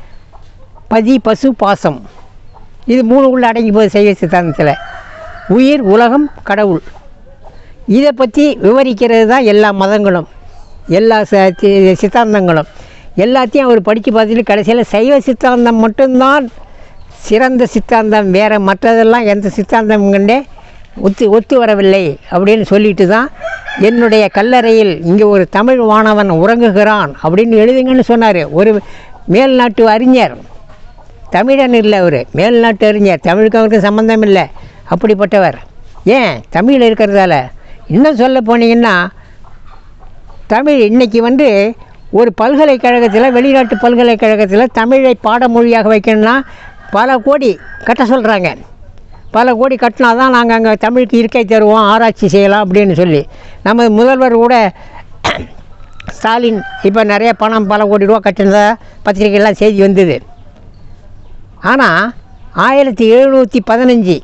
பதி பசு பாசம் இது மூணு உள்ள அடங்கி போகுது சைவ சித்தாந்தத்தில் உயிர் உலகம் கடவுள் இதை பற்றி விவரிக்கிறது தான் எல்லா மதங்களும் எல்லா ச சி- சித்தாந்தங்களும் எல்லாத்தையும் அவர் படித்து பார்த்துட்டு கடைசியில் சைவ சித்தாந்தம் மட்டும்தான் சிறந்த சித்தாந்தம் வேறு மற்றதெல்லாம் எந்த சித்தாந்தம் கண்டே ஒத்து ஒத்து வரவில்லை அப்படின்னு சொல்லிட்டு தான் என்னுடைய கல்லறையில் இங்கே ஒரு தமிழ் மாணவன் உறங்குகிறான் அப்படின்னு எழுதுங்கன்னு சொன்னார் ஒரு மேல்நாட்டு அறிஞர் தமிழன் இல்லை அவர் மேல்நாட்டு அறிஞர் தமிழுக்கு அவருக்கு சம்மந்தம் இல்லை அப்படிப்பட்டவர் ஏன் தமிழ் இருக்கிறதால இன்னும் சொல்ல போனீங்கன்னா தமிழ் இன்னைக்கு வந்து ஒரு பல்கலைக்கழகத்தில் வெளிநாட்டு பல்கலைக்கழகத்தில் தமிழை பாடமொழியாக வைக்கணும்னா பல கோடி கட்ட சொல்கிறாங்க பல கோடி கட்டினா தான் நாங்கள் அங்கே தமிழுக்கு இருக்கை தருவோம் ஆராய்ச்சி செய்யலாம் அப்படின்னு சொல்லி நம்ம முதல்வர் கூட ஸ்டாலின் இப்போ நிறைய பணம் பல கோடி ரூபா கட்டினதா பத்திரிகைலாம் செய்தி வந்தது ஆனால் ஆயிரத்தி எழுநூற்றி பதினஞ்சு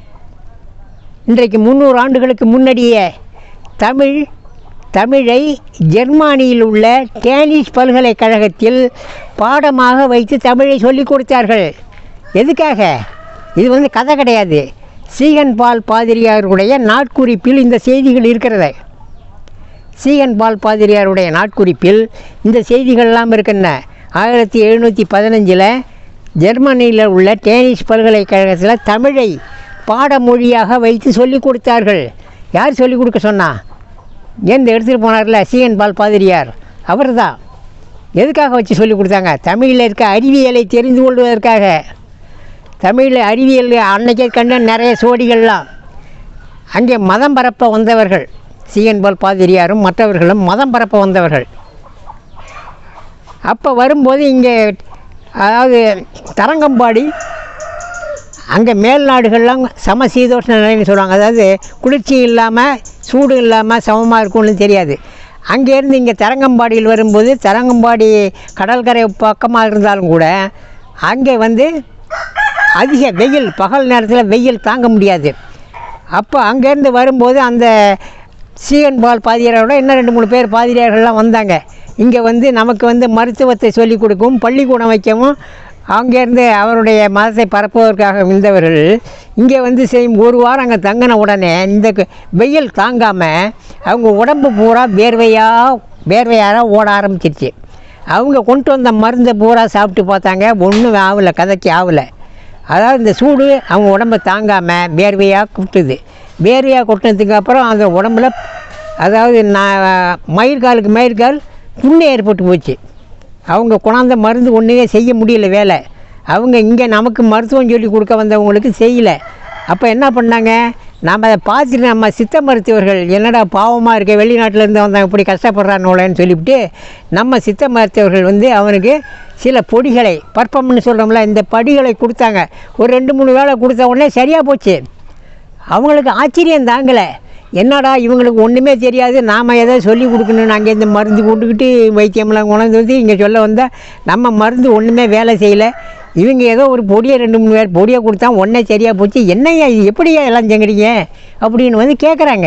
இன்றைக்கு முந்நூறு ஆண்டுகளுக்கு முன்னாடியே தமிழ் தமிழை ஜெர்மானியில் உள்ள டேனிஷ் பல்கலைக்கழகத்தில் பாடமாக வைத்து தமிழை சொல்லிக் கொடுத்தார்கள் எதுக்காக இது வந்து கதை கிடையாது சீகன் பால் பாதிரியாருடைய நாட்குறிப்பில் இந்த செய்திகள் இருக்கிறது சீகன் பால் பாதிரியாருடைய நாட்குறிப்பில் இந்த செய்திகள்லாம் இருக்கின்றன ஆயிரத்தி எழுநூற்றி பதினஞ்சில் ஜெர்மனியில் உள்ள டேனிஷ் பல்கலைக்கழகத்தில் தமிழை பாடமொழியாக வைத்து சொல்லிக் கொடுத்தார்கள் யார் சொல்லிக் கொடுக்க சொன்னா ஏன் எடுத்துகிட்டு போனார்ல சீகன் பால் பாதிரியார் அவர் தான் எதுக்காக வச்சு சொல்லிக் கொடுத்தாங்க தமிழில் இருக்க அறிவியலை தெரிந்து கொள்வதற்காக தமிழில் அறிவியல் அன்னைக்கே கண்ட நிறைய சோடிகள்லாம் அங்கே மதம் பரப்ப வந்தவர்கள் சீகன் பால் பாதிரியாரும் மற்றவர்களும் மதம் பரப்ப வந்தவர்கள் அப்போ வரும்போது இங்கே அதாவது தரங்கம்பாடி அங்கே மேல்நாடுகள்லாம் சமசீதோஷ்ண நிலைன்னு சொல்லுவாங்க அதாவது குளிர்ச்சி இல்லாமல் சூடு இல்லாமல் சமமாக இருக்கும்னு தெரியாது அங்கேருந்து இங்கே தரங்கம்பாடியில் வரும்போது தரங்கம்பாடி கடற்கரை பக்கமாக இருந்தாலும் கூட அங்கே வந்து அதிக வெயில் பகல் நேரத்தில் வெயில் தாங்க முடியாது அப்போ அங்கேருந்து வரும்போது அந்த சீகன் பால் பாதிரியாரோட இன்னும் ரெண்டு மூணு பேர் பாதிரியார்கள்லாம் வந்தாங்க இங்கே வந்து நமக்கு வந்து மருத்துவத்தை சொல்லிக் கொடுக்கும் பள்ளிக்கூடம் வைக்கவும் அங்கேருந்து அவருடைய மதத்தை பரப்புவதற்காக வந்தவர்கள் இங்கே வந்து செய்யும் ஒரு வாரம் அங்கே தங்கின உடனே இந்த க- வெயில் தாங்காமல் அவங்க உடம்பு பூரா வேர்வையாக வேர்வையாக ஓட ஆரம்பிச்சிருச்சு அவங்க கொண்டு வந்த மருந்தை பூரா சாப்பிட்டு பார்த்தாங்க ஒன்றும் ஆகலை கதைக்கு ஆகலை அதாவது இந்த சூடு அவங்க உடம்பை தாங்காமல் வேர்வையாக கொட்டுது வேர்வையாக கொட்டினதுக்கு அப்புறம் அந்த உடம்புல அதாவது நான் மயிர்காலுக்கு மயிர்கால் புண்ணு ஏற்பட்டு போச்சு அவங்க கொண்டாந்த மருந்து ஒன்றுமே செய்ய முடியல வேலை அவங்க இங்கே நமக்கு மருத்துவம் சொல்லி கொடுக்க வந்தவங்களுக்கு செய்யலை அப்போ என்ன பண்ணாங்க நாம் அதை பார்த்துட்டு நம்ம சித்த மருத்துவர்கள் என்னடா பாவமாக இருக்க வெளிநாட்டிலேருந்து வந்தவங்க இப்படி கஷ்டப்படுறானோலன்னு சொல்லிவிட்டு நம்ம சித்த மருத்துவர்கள் வந்து அவனுக்கு சில பொடிகளை பற்பம்னு சொல்கிறோம்ல இந்த படிகளை கொடுத்தாங்க ஒரு ரெண்டு மூணு வேளை கொடுத்த உடனே சரியாக போச்சு அவங்களுக்கு ஆச்சரியம் தாங்கலை என்னடா இவங்களுக்கு ஒன்றுமே தெரியாது நாம் எதை சொல்லி கொடுக்கணும்னு அங்கேருந்து மருந்து கொண்டுக்கிட்டு வைத்தியம்லாம் கொண்டாந்து வந்து இங்கே சொல்ல வந்தால் நம்ம மருந்து ஒன்றுமே வேலை செய்யலை இவங்க ஏதோ ஒரு பொடியை ரெண்டு மூணு பேர் பொடியை கொடுத்தா ஒன்றே சரியாக போச்சு என்னய்யா இது எப்படியா எல்லாம் செங்குறீங்க அப்படின்னு வந்து கேட்குறாங்க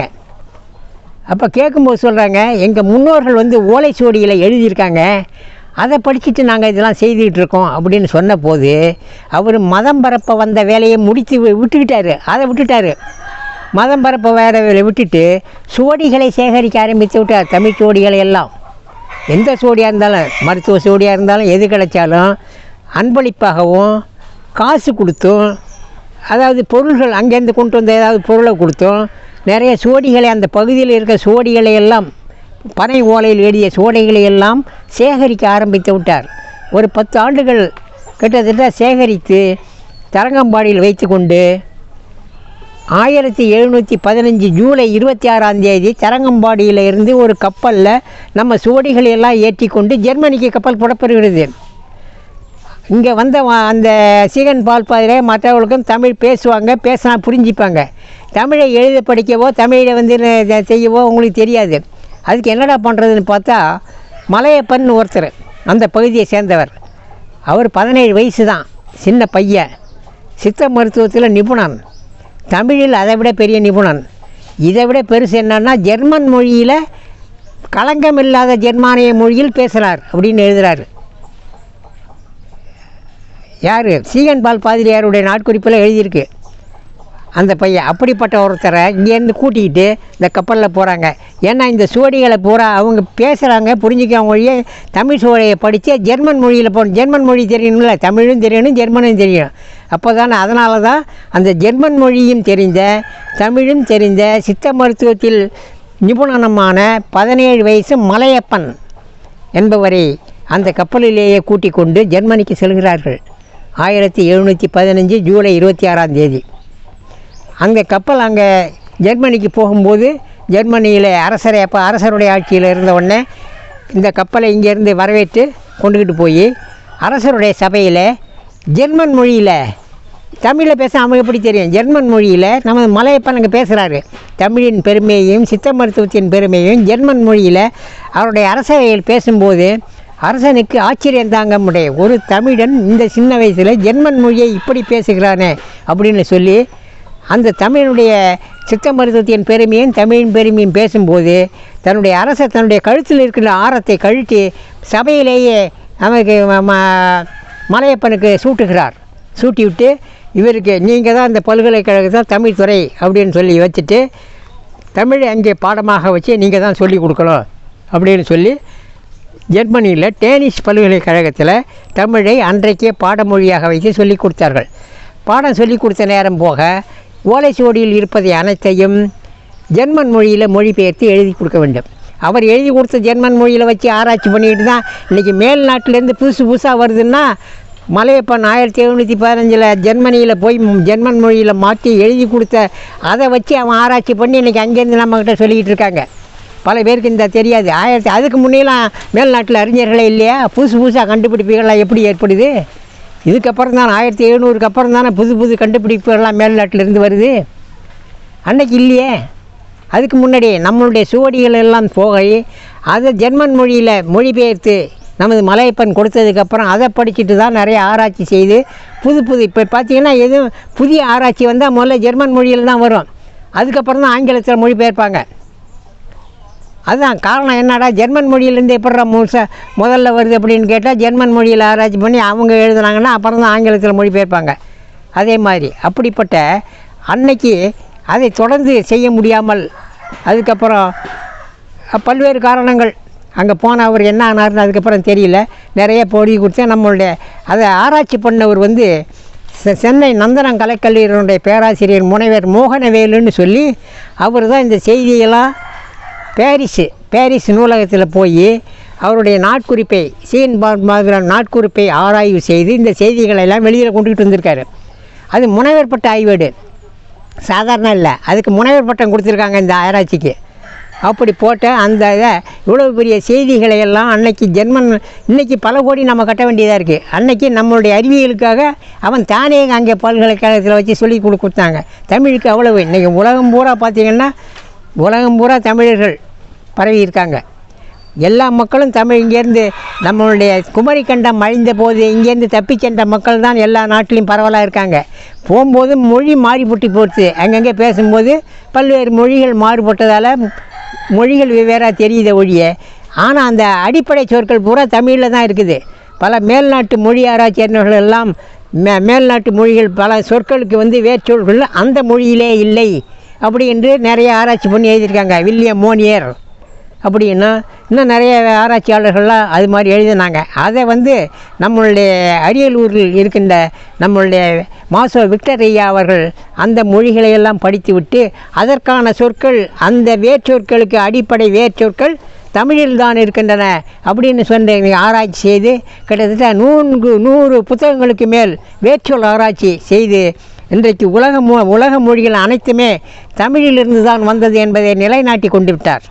அப்போ கேட்கும்போது சொல்கிறாங்க எங்கள் முன்னோர்கள் வந்து ஓலைச்சுவடியில் எழுதியிருக்காங்க அதை படிச்சுட்டு நாங்கள் இதெல்லாம் செய்துக்கிட்டு இருக்கோம் அப்படின்னு சொன்ன போது அவர் மதம் பரப்ப வந்த வேலையை முடித்து வி- விட்டுக்கிட்டாரு அதை விட்டுட்டாரு மதம் பரப்ப வேற வேலையை விட்டுட்டு சுவடிகளை சேகரிக்க ஆரம்பித்து விட்டார் தமிழ் சுவடிகளை எல்லாம் எந்த சுவடியாக இருந்தாலும் மருத்துவ சுவடியாக இருந்தாலும் எது கிடைச்சாலும் அன்பளிப்பாகவும் காசு கொடுத்தும் அதாவது பொருள்கள் அங்கேருந்து கொண்டு வந்த ஏதாவது பொருளை கொடுத்தோம் நிறைய சுவடிகளை அந்த பகுதியில் இருக்க சுவடிகளை எல்லாம் பனை ஓலையில் எழுதிய சுவடிகளை எல்லாம் சேகரிக்க ஆரம்பித்து விட்டார் ஒரு பத்து ஆண்டுகள் கிட்டத்தட்ட சேகரித்து தரங்கம்பாடியில் வைத்துக்கொண்டு ஆயிரத்தி எழுநூற்றி பதினஞ்சு ஜூலை இருபத்தி ஆறாம் தேதி தரங்கம்பாடியில் இருந்து ஒரு கப்பலில் நம்ம சுவடிகளை எல்லாம் ஏற்றி கொண்டு ஜெர்மனிக்கு கப்பல் புறப்படுகிறது இங்கே வந்த வ- அந்த சீகன் பால் பாதிரே மற்றவர்களுக்கும் தமிழ் பேசுவாங்க பேசினா புரிஞ்சுப்பாங்க தமிழை எழுத படிக்கவோ தமிழை வந்து ந- செய்யவோ உங்களுக்கு தெரியாது அதுக்கு என்னடா பண்ணுறதுன்னு பார்த்தா மலையப்பன் ஒருத்தர் அந்த பகுதியை சேர்ந்தவர் அவர் பதினேழு வயசு தான் சின்ன பையன் சித்த மருத்துவத்தில் நிபுணன் தமிழில் அதை விட பெரிய நிபுணன் இதை விட பெருசு என்னன்னா ஜெர்மன் மொழியில் களங்கம் இல்லாத ஜெர்மானிய மொழியில் பேசுகிறார் அப்படின்னு எழுதுறாரு யார் சீகன் பால் பாதிரியாருடைய நாட்குறிப்பில் எழுதியிருக்கு அந்த பையன் அப்படிப்பட்ட ஒருத்தரை இங்கேருந்து கூட்டிக்கிட்டு இந்த கப்பலில் போகிறாங்க ஏன்னா இந்த சுவடிகளை பூரா அவங்க பேசுகிறாங்க புரிஞ்சுக்க மொழியை தமிழ் சுவடியை படித்து ஜெர்மன் மொழியில் போகணும் ஜெர்மன் மொழி தெரியணும்ல தமிழும் தெரியணும் ஜெர்மனும் தெரியணும் அப்போ தானே அதனால தான் அந்த ஜெர்மன் மொழியும் தெரிந்த தமிழும் தெரிந்த சித்த மருத்துவத்தில் நிபுணனமான பதினேழு வயசு மலையப்பன் என்பவரை அந்த கப்பலிலேயே கூட்டிக் கொண்டு ஜெர்மனிக்கு செல்கிறார்கள் ஆயிரத்தி எழுநூற்றி பதினஞ்சு ஜூலை இருபத்தி ஆறாம் தேதி அந்த கப்பல் அங்கே ஜெர்மனிக்கு போகும்போது ஜெர்மனியில் அரசரை அப்போ அரசருடைய ஆட்சியில் இருந்த உடனே இந்த கப்பலை இங்கேருந்து வரவேற்று கொண்டுக்கிட்டு போய் அரசருடைய சபையில் ஜெர்மன் மொழியில் தமிழில் பேச அவங்களுக்கு எப்படி தெரியும் ஜெர்மன் மொழியில் நம்ம மலையப்பன் அங்கே பேசுகிறாரு தமிழின் பெருமையையும் சித்த மருத்துவத்தின் பெருமையையும் ஜெர்மன் மொழியில் அவருடைய அரசவையில் பேசும்போது அரசனுக்கு ஆச்சரியம் தாங்க முடியும் ஒரு தமிழன் இந்த சின்ன வயசில் ஜெர்மன் மொழியை இப்படி பேசுகிறானே அப்படின்னு சொல்லி அந்த தமிழனுடைய சித்த மருத்துவத்தின் பெருமையும் தமிழின் பெருமையும் பேசும்போது தன்னுடைய அரசர் தன்னுடைய கழுத்தில் இருக்கிற ஆரத்தை கழட்டி சபையிலேயே நமக்கு ம- ம- மலையப்பனுக்கு சூட்டுகிறார் சூட்டி விட்டு இவருக்கு நீங்கள் தான் இந்த பல்கலைக்கழகத்தில் தமிழ் துறை அப்படின்னு சொல்லி வச்சுட்டு தமிழை அங்கே பாடமாக வச்சு நீங்கள் தான் சொல்லி கொடுக்கணும் அப்படின்னு சொல்லி ஜெர்மனியில் டேனிஷ் பல்கலைக்கழகத்தில் தமிழை அன்றைக்கே பாடமொழியாக வைத்து சொல்லி கொடுத்தார்கள் பாடம் சொல்லி கொடுத்த நேரம் போக ஓலைச்சுவடியில் இருப்பதை அனைத்தையும் ஜெர்மன் மொழியில் மொழிபெயர்த்து எழுதி கொடுக்க வேண்டும் அவர் எழுதி கொடுத்த ஜெர்மன் மொழியில் வச்சு ஆராய்ச்சி பண்ணிட்டு தான் இன்றைக்கி மேல் நாட்டிலேருந்து புதுசு புதுசாக வருதுன்னா மலையப்பன் ஆயிரத்தி எழுநூற்றி பதினஞ்சில் ஜெர்மனியில் போய் ம்- ஜெர்மன் மொழியில் மாற்றி எழுதி கொடுத்த அதை வச்சு அவன் ஆராய்ச்சி பண்ணி இன்றைக்கி அங்கேருந்து நம்மக்கிட்ட சொல்லிக்கிட்டு இருக்காங்க பல பேருக்கு இந்த தெரியாது ஆயிரத்தி அதுக்கு முன்னெல்லாம் மேல்நாட்டில் அறிஞர்களே இல்லையா புதுசு புதுசாக கண்டுபிடிப்புகள்லாம் எப்படி ஏற்படுது இதுக்கப்புறம் தான் ஆயிரத்தி எழுநூறுக்கு அப்புறம் தானே புது புது கண்டுபிடிப்புகள்லாம் மேல்நாட்டிலேருந்து வருது அன்னைக்கு இல்லையே அதுக்கு முன்னாடி நம்மளுடைய சுவடிகள் எல்லாம் போகை அதை ஜெர்மன் மொழியில் மொழிபெயர்த்து நமது மலையப்பன் கொடுத்ததுக்கப்புறம் அதை படிச்சுட்டு தான் நிறைய ஆராய்ச்சி செய்து புது புது இப்போ பார்த்தீங்கன்னா எதுவும் புதிய ஆராய்ச்சி வந்தால் முதல்ல ஜெர்மன் மொழியில் தான் வரும் அதுக்கப்புறம் தான் ஆங்கிலத்தில் மொழிபெயர்ப்பாங்க அதுதான் காரணம் என்னடா ஜெர்மன் மொழியிலேருந்து எப்படிடா முழுசா முதல்ல வருது அப்படின்னு கேட்டால் ஜெர்மன் மொழியில் ஆராய்ச்சி பண்ணி அவங்க எழுதுனாங்கன்னா அப்புறம் தான் ஆங்கிலத்தில் மொழிபெயர்ப்பாங்க அதே மாதிரி அப்படிப்பட்ட அன்னைக்கு அதை தொடர்ந்து செய்ய முடியாமல் அதுக்கப்புறம் அஹ், பல்வேறு காரணங்கள் அங்கே போன அவர் என்ன ஆனார்னு அதுக்கப்புறம் தெரியல நிறைய பொடி கொடுத்து நம்மளுடைய அதை ஆராய்ச்சி பண்ணவர் வந்து செ- சென்னை நந்தனம் கலைக்கல்லூரியினுடைய பேராசிரியர் முனைவர் மோகனவேலுன்னு சொல்லி அவர் தான் இந்த செய்தியெல்லாம் பாரிஸு பாரிஸ் நூலகத்தில் போய் அவருடைய நாட்குறிப்பை சீன் மாதிரி நாட்குறிப்பை ஆராய்வு செய்து இந்த செய்திகளை எல்லாம் வெளியில் கொண்டுகிட்டு வந்திருக்காரு அது முனைவர் பட்ட ஆய்வேடு சாதாரண இல்லை அதுக்கு முனைவர் பட்டம் கொடுத்துருக்காங்க இந்த ஆராய்ச்சிக்கு அப்படி போட்ட அந்த இதை இவ்வளோ பெரிய செய்திகளை எல்லாம் அன்னைக்கு ஜெர்மன் இன்னைக்கு பல கோடி நம்ம கட்ட வேண்டியதாக இருக்குது அன்னைக்கு நம்மளுடைய அறிவியலுக்காக அவன் தானே அங்கே பல்கலைக்கழகத்தில் வச்சு சொல்லி கொடு கொடுத்தாங்க தமிழுக்கு அவ்வளவு இன்றைக்கி உலகம் பூரா பார்த்திங்கன்னா உலகம் பூரா தமிழர்கள் பரவி இருக்காங்க எல்லா மக்களும் தமிழ் இங்கேருந்து நம்மளுடைய குமரி கண்டம் அழிந்த போது இங்கேருந்து தப்பிச் சென்ற மக்கள் தான் எல்லா நாட்டிலையும் பரவலாக இருக்காங்க போகும்போது மொழி மாறிப்பட்டு போச்சு அங்கங்கே பேசும்போது பல்வேறு மொழிகள் மாறுபட்டதால் மொழிகள் வெவ்வேறாக தெரியுத ஒழிய ஆனால் அந்த அடிப்படை சொற்கள் பூரா தமிழில் தான் இருக்குது பல மேல்நாட்டு மொழி ஆராய்ச்சியர்கள் எல்லாம் மே மேல்நாட்டு மொழிகள் பல சொற்களுக்கு வந்து வேர்ச்சொற்கள் அந்த மொழியிலே இல்லை அப்படி என்று நிறைய ஆராய்ச்சி பண்ணி எழுதியிருக்காங்க வில்லியம் மோனியர் அப்படின்னா இன்னும் நிறைய ஆராய்ச்சியாளர்கள்லாம் அது மாதிரி எழுதினாங்க அதை வந்து நம்மளுடைய அரியலூரில் இருக்கின்ற நம்மளுடைய மாசோ விக்டர் ஐயா அவர்கள் அந்த மொழிகளை எல்லாம் படித்துவிட்டு அதற்கான சொற்கள் அந்த வேர்ச்சொற்களுக்கு அடிப்படை வேர்ச்சொற்கள் தமிழில் தான் இருக்கின்றன அப்படின்னு சொன்ன ஆராய்ச்சி செய்து கிட்டத்தட்ட நூறு நூறு புத்தகங்களுக்கு மேல் வேர்ச்சொல் ஆராய்ச்சி செய்து இன்றைக்கு உலக மொ உலக மொழிகள் அனைத்துமே தமிழிலிருந்து தான் வந்தது என்பதை நிலைநாட்டி கொண்டு விட்டார்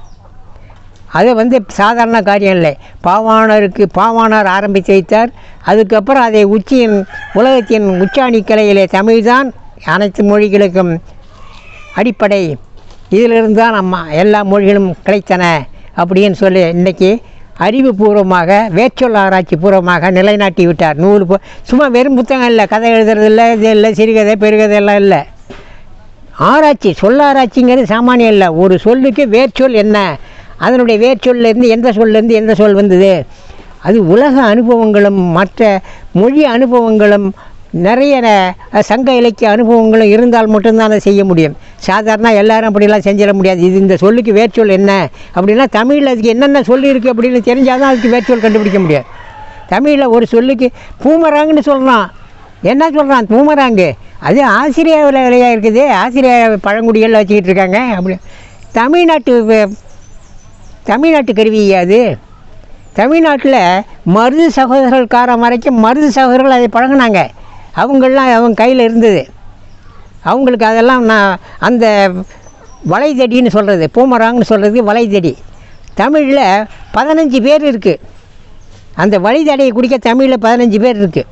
அது வந்து சாதாரண காரியம் இல்லை பாவாணருக்கு பாவாணர் ஆரம்பித்து வைத்தார் அதுக்கப்புறம் அதை உச்சியின் உலகத்தின் உச்சாணி கிளையிலே தமிழ்தான் அனைத்து மொழிகளுக்கும் அடிப்படை இதிலிருந்து தான் நம்ம எல்லா மொழிகளும் கிடைத்தன அப்படின்னு சொல்லி இன்றைக்கி அறிவுபூர்வமாக வேர்ச்சொல் ஆராய்ச்சி பூர்வமாக நிலைநாட்டி விட்டார் நூறு பு- சும்மா வெறும் புத்தகம் இல்லை கதை எழுதுறது இல்லை இது இல்லை சிறுகதை பெருகதை எல்லாம் இல்லை ஆராய்ச்சி சொல்லாராய்ச்சிங்கிறது சாமானியம் இல்லை ஒரு சொல்லுக்கு வேர்ச்சொல் என்ன அதனுடைய வேர்ச்சொல்லேருந்து எந்த சொல்லேருந்து எந்த சொல் வந்தது அது உலக அனுபவங்களும் மற்ற மொழி அனுபவங்களும் நிறைய ந- சங்க இலக்கிய அனுபவங்களும் இருந்தால் மட்டும்தான் அதை செய்ய முடியும் சாதாரண எல்லாரும் அப்படிலாம் செஞ்சிட முடியாது இது இந்த சொல்லுக்கு வேர்ச்சொல் என்ன அப்படின்னா தமிழில் அதுக்கு என்னென்ன சொல் இருக்குது அப்படின்னு தெரிஞ்சால் தான் அதுக்கு வேர்ச்சொல் கண்டுபிடிக்க முடியாது தமிழில் ஒரு சொல்லுக்கு பூமராங்கன்னு சொல்கிறான் என்ன சொல்கிறான் பூமராங்கு அது ஆசிரியர் விலையாக இருக்குது ஆசிரியர் பழங்குடிகள் வச்சுக்கிட்டு இருக்காங்க அப்படி தமிழ்நாட்டு வே- தமிழ்நாட்டு கருவி அது தமிழ்நாட்டில் மருது சகோதரர்கள் காரம் வரைக்கும் மருது சகோதரர்கள் அதை பழகுனாங்க அவங்களாம் அவங்க கையில் இருந்தது அவங்களுக்கு அதெல்லாம் நான் அந்த வலைதடின்னு சொல்கிறது பூமராங்கன்னு சொல்கிறது வலைதடி தமிழில் பதினஞ்சு பேர் இருக்குது அந்த வழிதடையை குடிக்க தமிழில் பதினஞ்சு பேர் இருக்குது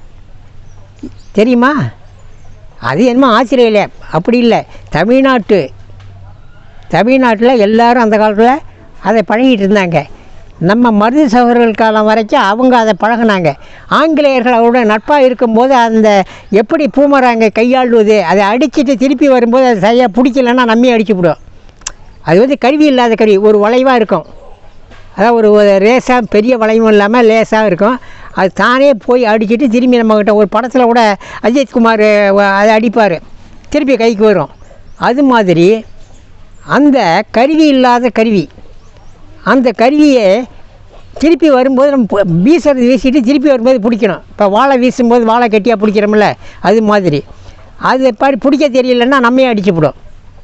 தெரியுமா அது என்னமோ ஆசிரியர் அப்படி இல்லை தமிழ்நாட்டு தமிழ்நாட்டில் எல்லாரும் அந்த காலத்தில் அதை பழகிட்டு இருந்தாங்க நம்ம மருது சகோதரர்கள் காலம் வரைக்கும் அவங்க அதை பழகுனாங்க ஆங்கிலேயர்கள் அவரோட நட்பாக இருக்கும்போது அந்த எப்படி பூமராங்க கையாளுவது அதை அடிச்சிட்டு திருப்பி வரும்போது அது சரியாக பிடிக்கலன்னா நம்மே அடிச்சு விடும் அது வந்து கருவி இல்லாத கருவி ஒரு வளைவாக இருக்கும் அதாவது ஒரு ஒரு ரேஸாக பெரிய வளைவும் இல்லாமல் லேசாக இருக்கும் அது தானே போய் அடிச்சிட்டு திரும்பி நம்மக்கிட்ட ஒரு படத்தில் கூட அஜித்குமார் அதை அடிப்பார் திருப்பி கைக்கு வரும் அது மாதிரி அந்த கருவி இல்லாத கருவி அந்த கருவியை திருப்பி வரும்போது நம்ம பு- வீசுறது வீசிட்டு திருப்பி வரும்போது பிடிக்கணும் இப்போ வாழை வீசும்போது வாழை கெட்டியாக பிடிக்கிறோம்ல அது மாதிரி அது படி பிடிக்க தெரியலன்னா நம்மே அடிச்சுவிடும்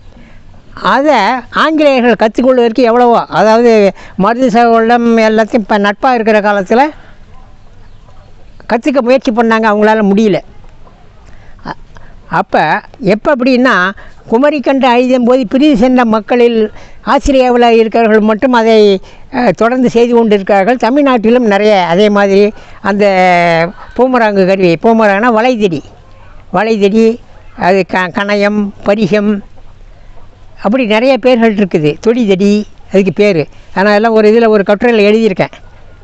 அதை ஆங்கிலேயர்கள் கற்றுக்கொள்வதற்கு எவ்வளவோ அதாவது மருது சகோதரம் எல்லாத்தையும் இப்போ நட்பாக இருக்கிற காலத்தில் கற்றுக்க முயற்சி பண்ணாங்க அவங்களால முடியல அ- அப்போ எப்போ அப்படின்னா குமரி கண்ட அழிதும் போது பிரிவு சென்ற மக்களில் ஆசிரியாவில் இருக்கிறவர்கள் மட்டும் அதை அஹ், தொடர்ந்து செய்து கொண்டிருக்கிறார்கள் தமிழ்நாட்டிலும் நிறைய அதே மாதிரி அந்த பூமராங்கு கருவி பூமராங்கன்னா வளைதடி வளைதடி அது க கணயம் பரிகம் அப்படி நிறைய பேர்கள் இருக்குது தொடிதடி அதுக்கு பேர் ஆனால் எல்லாம் ஒரு இதில் ஒரு கட்டுரையில் எழுதியிருக்கேன்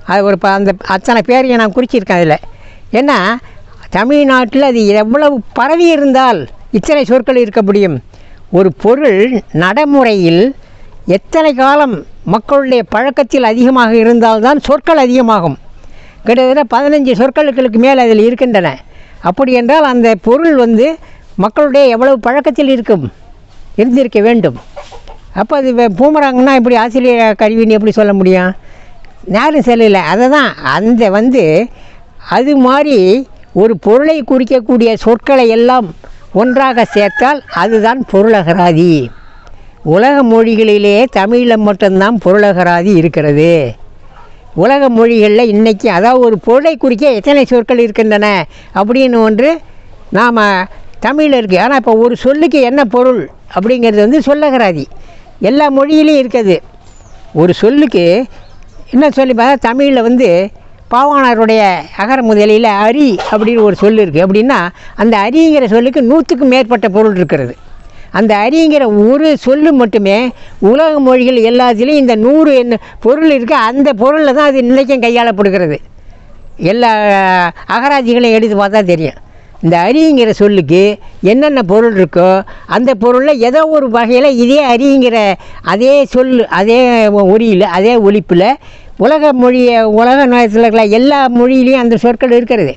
அது ஒரு ப அந்த அத்தனை பேரையும் நான் குறிச்சிருக்கேன் அதில் ஏன்னா தமிழ்நாட்டில் அது எவ்வளவு பரவி இருந்தால் இத்தனை சொற்கள் இருக்க முடியும் ஒரு பொருள் நடைமுறையில் எத்தனை காலம் மக்களுடைய பழக்கத்தில் அதிகமாக இருந்தால்தான் சொற்கள் அதிகமாகும் கிட்டத்தட்ட பதினஞ்சு சொற்களுக்கு மேல் அதில் இருக்கின்றன அப்படி என்றால் அந்த பொருள் வந்து மக்களுடைய எவ்வளவு பழக்கத்தில் இருக்கும் இருந்திருக்க வேண்டும் அப்போ அது வே- பூமராங்கன்னா இப்படி ஆசிரியர் கருவின்னு எப்படி சொல்ல முடியும் நேரம் செல்லல அதை தான் அந்த வந்து அது மாதிரி ஒரு பொருளை குறிக்கக்கூடிய சொற்களை எல்லாம் ஒன்றாக சேர்த்தால் அதுதான் பொருளகராதி உலக மொழிகளிலே தமிழில் மட்டும்தான் பொருளகராதி இருக்கிறது உலக மொழிகளில் இன்றைக்கி அதாவது ஒரு பொருளை குறிக்க எத்தனை சொற்கள் இருக்கின்றன அப்படின்னு ஒன்று நாம் தமிழில் இருக்குது ஆனால் இப்போ ஒரு சொல்லுக்கு என்ன பொருள் அப்படிங்கிறது வந்து சொல்லகராதி எல்லா மொழியிலையும் இருக்குது ஒரு சொல்லுக்கு என்ன சொல்லி பார்த்தா தமிழில் வந்து பாவாணருடைய அகர முதலில் அரி அப்படின்னு ஒரு சொல் இருக்குது அப்படின்னா அந்த அரிங்கிற சொல்லுக்கு நூற்றுக்கும் மேற்பட்ட பொருள் இருக்கிறது அந்த அரிங்கிற ஒரு சொல்லு மட்டுமே உலக மொழிகள் எல்லாத்துலேயும் இந்த நூறு என்ன பொருள் இருக்குது அந்த பொருளில் தான் அது இன்றைக்கும் கையாளப்படுகிறது எல்லா அகராதிகளையும் எடுத்து பார்த்தா தெரியும் இந்த அரிங்கிற சொல்லுக்கு என்னென்ன பொருள் இருக்கோ அந்த பொருளில் ஏதோ ஒரு வகையில் இதே அரிங்கிற அதே சொல் அதே ஒலியில் அதே ஒலிப்பில் உலக மொழியை உலக நேரத்தில் இருக்கிற எல்லா மொழியிலையும் அந்த சொற்கள் இருக்கிறது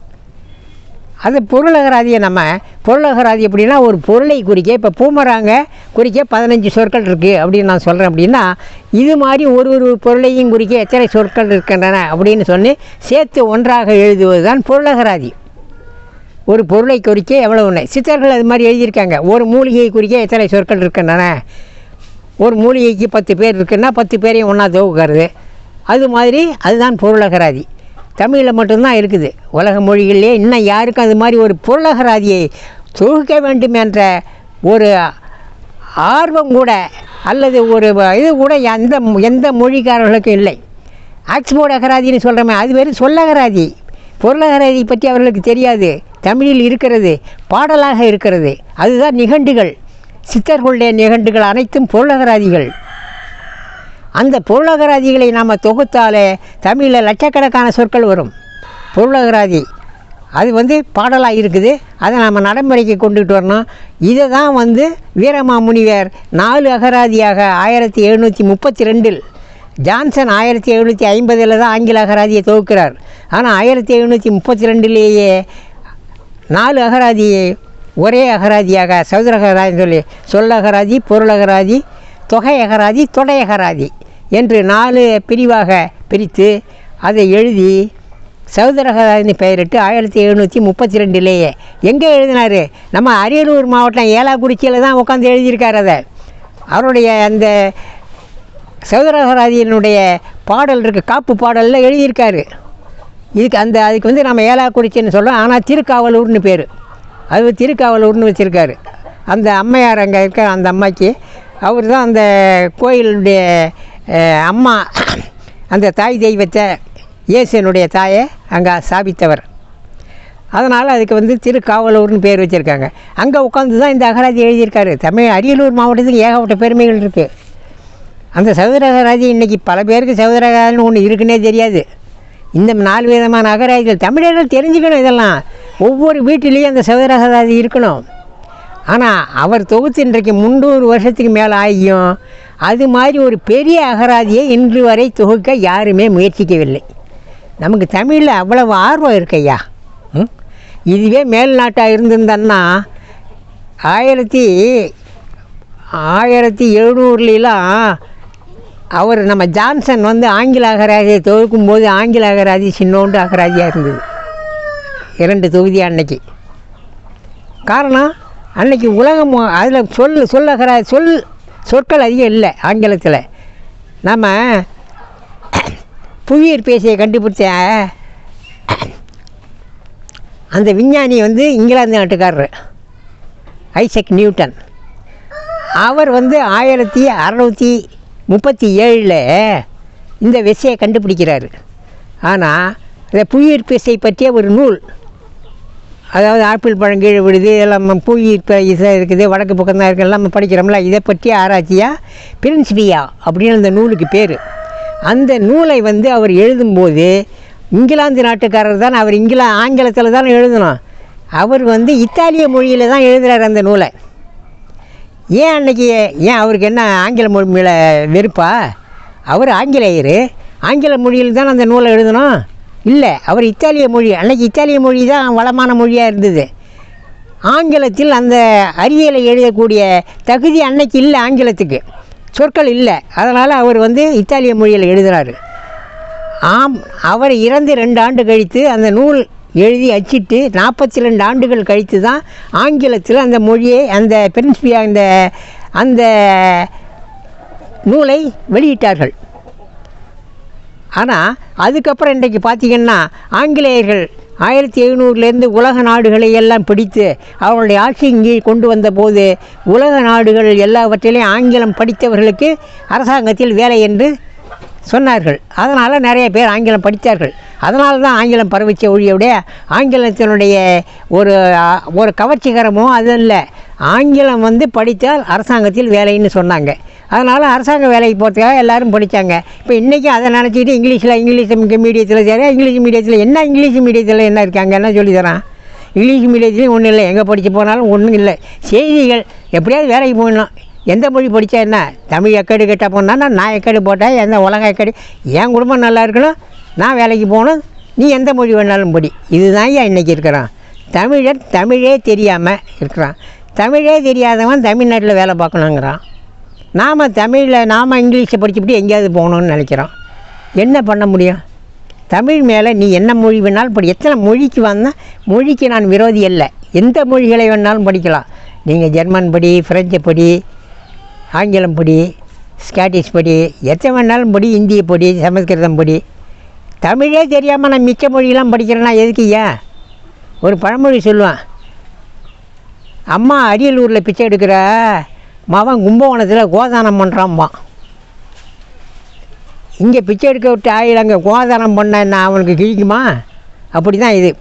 அது பொருளகராதியை நம்ம பொருளகராதி அப்படின்னா ஒரு பொருளை குறிக்க இப்போ பூமராங்க குறிக்க பதினஞ்சு சொற்கள் இருக்குது அப்படின்னு நான் சொல்கிறேன் அப்படின்னா இது மாதிரி ஒரு ஒரு பொருளையும் குறிக்க எத்தனை சொற்கள் இருக்கின்றன அப்படின்னு சொல்லி சேர்த்து ஒன்றாக எழுதுவது தான் பொருளகராதி ஒரு பொருளை குறிக்க எவ்வளவு உண்மை சித்தர்கள் அது மாதிரி எழுதியிருக்காங்க ஒரு மூலிகையை குறிக்க எத்தனை சொற்கள் இருக்கின்றன ஒரு மூலிகைக்கு பத்து பேர் இருக்குன்னா பத்து பேரையும் ஒன்றா தொகுக்கிறது அது மாதிரி அதுதான் பொருளகராதி தமிழில் மட்டும்தான் இருக்குது உலக மொழிகளிலே இன்னும் யாருக்கும் அது மாதிரி ஒரு பொருளகராதியை தொகுக்க வேண்டும் என்ற ஒரு ஆர்வம் கூட அல்லது ஒரு இது கூட எந்த எந்த மொழிக்காரர்களுக்கும் இல்லை ஆக்ஸ்போர்ட் அகராதின்னு சொல்கிறோமே அது வெறும் சொல்லகராதி பொருளகராதி பற்றி அவர்களுக்கு தெரியாது தமிழில் இருக்கிறது பாடலாக இருக்கிறது அதுதான் நிகண்டுகள் சித்தர்களுடைய நிகண்டுகள் அனைத்தும் பொருளகராதிகள் அந்த பொருளகராதிகளை நாம் தொகுத்தாலே தமிழில் லட்சக்கணக்கான சொற்கள் வரும் பொருளகராதி அது வந்து பாடலாக இருக்குது அதை நம்ம நடைமுறைக்கு கொண்டுகிட்டு வரணும் இதை தான் வந்து வீரமாமுனிவர் நாலு அகராதியாக ஆயிரத்தி எழுநூற்றி முப்பத்தி ரெண்டில் ஜான்சன் ஆயிரத்தி எழுநூற்றி ஐம்பதில் தான் ஆங்கில அகராதியை தொகுக்கிறார் ஆனால் ஆயிரத்தி எழுநூற்றி முப்பத்தி ரெண்டுலேயே நாலு அகராதியை ஒரே அகராதியாக சதுர அகராதி சொல்லி சொல்லகராதி பொருளகராதி தொகை அகராதி தொடை அகராதி என்று நாலு பிரிவாக பிரித்து அதை எழுதி சௌதரகராதினு பெயரிட்டு ஆயிரத்தி எழுநூற்றி முப்பத்தி ரெண்டுலேயே எங்கே எழுதினார் நம்ம அரியலூர் மாவட்டம் ஏலாக்குறிச்சியில் தான் உட்காந்து எழுதியிருக்கார் அதை அவருடைய அந்த சௌதரகராதியினுடைய பாடல் இருக்குது காப்பு பாடலில் எழுதியிருக்காரு இதுக்கு அந்த அதுக்கு வந்து நம்ம ஏலாக்குறிச்சின்னு சொல்கிறோம் ஆனால் திருக்காவலூர்னு பேர் அது திருக்காவலூர்னு வச்சுருக்காரு அந்த அம்மையார் அங்கே இருக்க அந்த அம்மாக்கு அவர் தான் அந்த கோயிலுடைய அஹ், அம்மா அந்த தாய் தெய்வத்தை இயேசுனுடைய தாயை அங்கே ஸ்தாபித்தவர் அதனால் அதுக்கு வந்து திருக்காவலூர்னு பேர் வச்சுருக்காங்க அங்கே உட்காந்து தான் இந்த அகராதி எழுதியிருக்காரு தமிழ் அரியலூர் மாவட்டத்துக்கு ஏகப்பட்ட பெருமைகள் இருக்குது அந்த சௌதரகராதி இன்றைக்கி பல பேருக்கு சௌதரகராதின்னு ஒன்று இருக்குன்னே தெரியாது இந்த நாலு விதமான அகராதிகள் தமிழர்கள் தெரிஞ்சுக்கணும் இதெல்லாம் ஒவ்வொரு வீட்டிலையும் அந்த சௌதரகராதி இருக்கணும் ஆனால் அவர் தொகுத்து இன்றைக்கு முந்நூறு வருஷத்துக்கு மேலே ஆகியும் அது மாதிரி ஒரு பெரிய அகராதியை இன்று வரை தொகுக்க யாருமே முயற்சிக்கவில்லை நமக்கு தமிழில் அவ்வளவு ஆர்வம் இருக்கையா ம்? இதுவே மேல்நாட்டாக இருந்திருந்தன்னா ஆயிரத்தி ஆயிரத்தி எழுநூறுலாம் அவர் நம்ம ஜான்சன் வந்து ஆங்கில அகராதியை தொகுக்கும் போது ஆங்கில அகராதி சின்னோண்டு அகராதியாக இருந்தது இரண்டு தொகுதி அன்னைக்கு காரணம் அன்னைக்கு உலகம் அதில் சொல் சொல் அகரா சொல் சொற்கள் அதிகம் இல்லை ஆங்கிலத்தில் நம்ம புவியீர் பேசியை கண்டுபிடிச்ச அந்த விஞ்ஞானி வந்து இங்கிலாந்து நாட்டுக்காரர் ஐசக் நியூட்டன் அவர் வந்து ஆயிரத்தி அறநூற்றி முப்பத்தி ஏழில் இந்த விசையை கண்டுபிடிக்கிறாரு ஆனால் இந்த புவியீர்ப்பு விசை பற்றிய ஒரு நூல் அதாவது ஆப்பிள் பழம் கீழே விடுது எல்லாம் புவியீர்ப்பு இசை இருக்குது வடக்கு பக்கம் தான் இருக்குது எல்லாம் நம்ம படிக்கிறோம்ல இதை பற்றி ஆராய்ச்சியாக பிரின்ஸ்பியா அப்படின்னு அந்த நூலுக்கு பேர் அந்த நூலை வந்து அவர் எழுதும்போது இங்கிலாந்து நாட்டுக்காரர் தான் அவர் இங்கிலா ஆங்கிலத்தில் தான் எழுதணும் அவர் வந்து இத்தாலிய மொழியில் தான் எழுதுகிறார் அந்த நூலை ஏன் அன்னைக்கு ஏன் அவருக்கு என்ன ஆங்கில மொழி மேலே வெறுப்பா அவர் ஆங்கிலேயர் ஆங்கில மொழியில் தான் அந்த நூலை எழுதணும் இல்லை அவர் இத்தாலிய மொழி அன்னைக்கு இத்தாலிய மொழி தான் வளமான மொழியாக இருந்தது ஆங்கிலத்தில் அந்த அறிவியலை எழுதக்கூடிய தகுதி அன்னைக்கு இல்லை ஆங்கிலத்துக்கு சொற்கள் இல்லை அதனால் அவர் வந்து இத்தாலிய மொழியில் எழுதுகிறாரு ஆம் அவர் இறந்து ரெண்டு ஆண்டு கழித்து அந்த நூல் எழுதி அச்சிட்டு நாற்பத்தி ரெண்டு ஆண்டுகள் கழித்து தான் ஆங்கிலத்தில் அந்த மொழியை அந்த பிரின்ஸ்பியா அந்த அந்த நூலை வெளியிட்டார்கள் ஆனால் அதுக்கப்புறம் இன்றைக்கு பார்த்தீங்கன்னா ஆங்கிலேயர்கள் ஆயிரத்தி எழுநூறுலேருந்து உலக நாடுகளை எல்லாம் பிடித்து அவர்களுடைய ஆட்சி இங்கே கொண்டு வந்த போது உலக நாடுகள் எல்லாவற்றிலையும் ஆங்கிலம் படித்தவர்களுக்கு அரசாங்கத்தில் வேலை என்று சொன்னார்கள் அதனால் நிறைய பேர் ஆங்கிலம் படித்தார்கள் அதனால தான் ஆங்கிலம் பரவிச்ச ஒழியோடைய ஆங்கிலத்தினுடைய ஒரு அ, ஒரு கவர்ச்சிகரமோ அது இல்லை ஆங்கிலம் வந்து படித்தால் அரசாங்கத்தில் வேலைன்னு சொன்னாங்க அதனால் அரசாங்க வேலைக்கு போகிறதுக்காக எல்லாரும் படித்தாங்க இப்போ இன்றைக்கி அதை நினச்சிக்கிட்டு இங்கிலீஷில் இங்கிலீஷ் மீடியத்தில் சரி இங்கிலீஷ் மீடியத்தில் என்ன இங்கிலீஷ் மீடியத்தில் என்ன இருக்காங்க என்ன சொல்லி தரான் இங்கிலீஷ் மீடியத்துலேயும் ஒன்றும் இல்லை எங்கே படிக்க போனாலும் ஒன்றும் இல்லை செய்திகள் எப்படியாவது வேலைக்கு போயிடணும் எந்த மொழி படித்தா என்ன தமிழ் எக்கேடு கேட்டால் போனா நான் எக்கேடு போட்டேன் எந்த உலக எக்கேடு என் குடும்பம் நல்லா இருக்கணும் நான் வேலைக்கு போகணும் நீ எந்த மொழி வேணாலும் படி இதுதான் ஏன் இன்றைக்கி இருக்கிறான் தமிழர் தமிழே தெரியாமல் இருக்கிறான் தமிழே தெரியாதவன் தமிழ்நாட்டில் வேலை பார்க்கணுங்கிறான் நாம் தமிழில் நாம் இங்கிலீஷை படிச்சுட்டு எங்கேயாவது போகணும்னு நினைக்கிறோம் என்ன பண்ண முடியும் தமிழ் மேலே நீ என்ன மொழி வேணாலும் படி எத்தனை மொழிக்கு வந்தால் மொழிக்கு நான் விரோதி அல்ல எந்த மொழிகளை வேணாலும் படிக்கலாம் நீங்கள் ஜெர்மன் படி ஃப்ரெஞ்சு படி ஆங்கிலம் படி ஸ்காட்டிஷ் படி எத்தனை வேணாலும் படி இந்திய படி சமஸ்கிருதம் படி தமிழே தெரியாமல் நான் மிச்ச மொழியெல்லாம் படிக்கிறேன்னா எதுக்கு ஏன் ஒரு பழமொழி சொல்லுவான் அம்மா அரியலூரில் பிச்சை எடுக்கிற மவன் கும்பகோணத்தில் கோதானம் பண்ணுறான்பான் இங்கே பிச்சை எடுக்க விட்டு ஆயில் அங்கே கோதானம் பண்ண என்ன அவனுக்கு கிழிக்குமா அப்படி தான் இது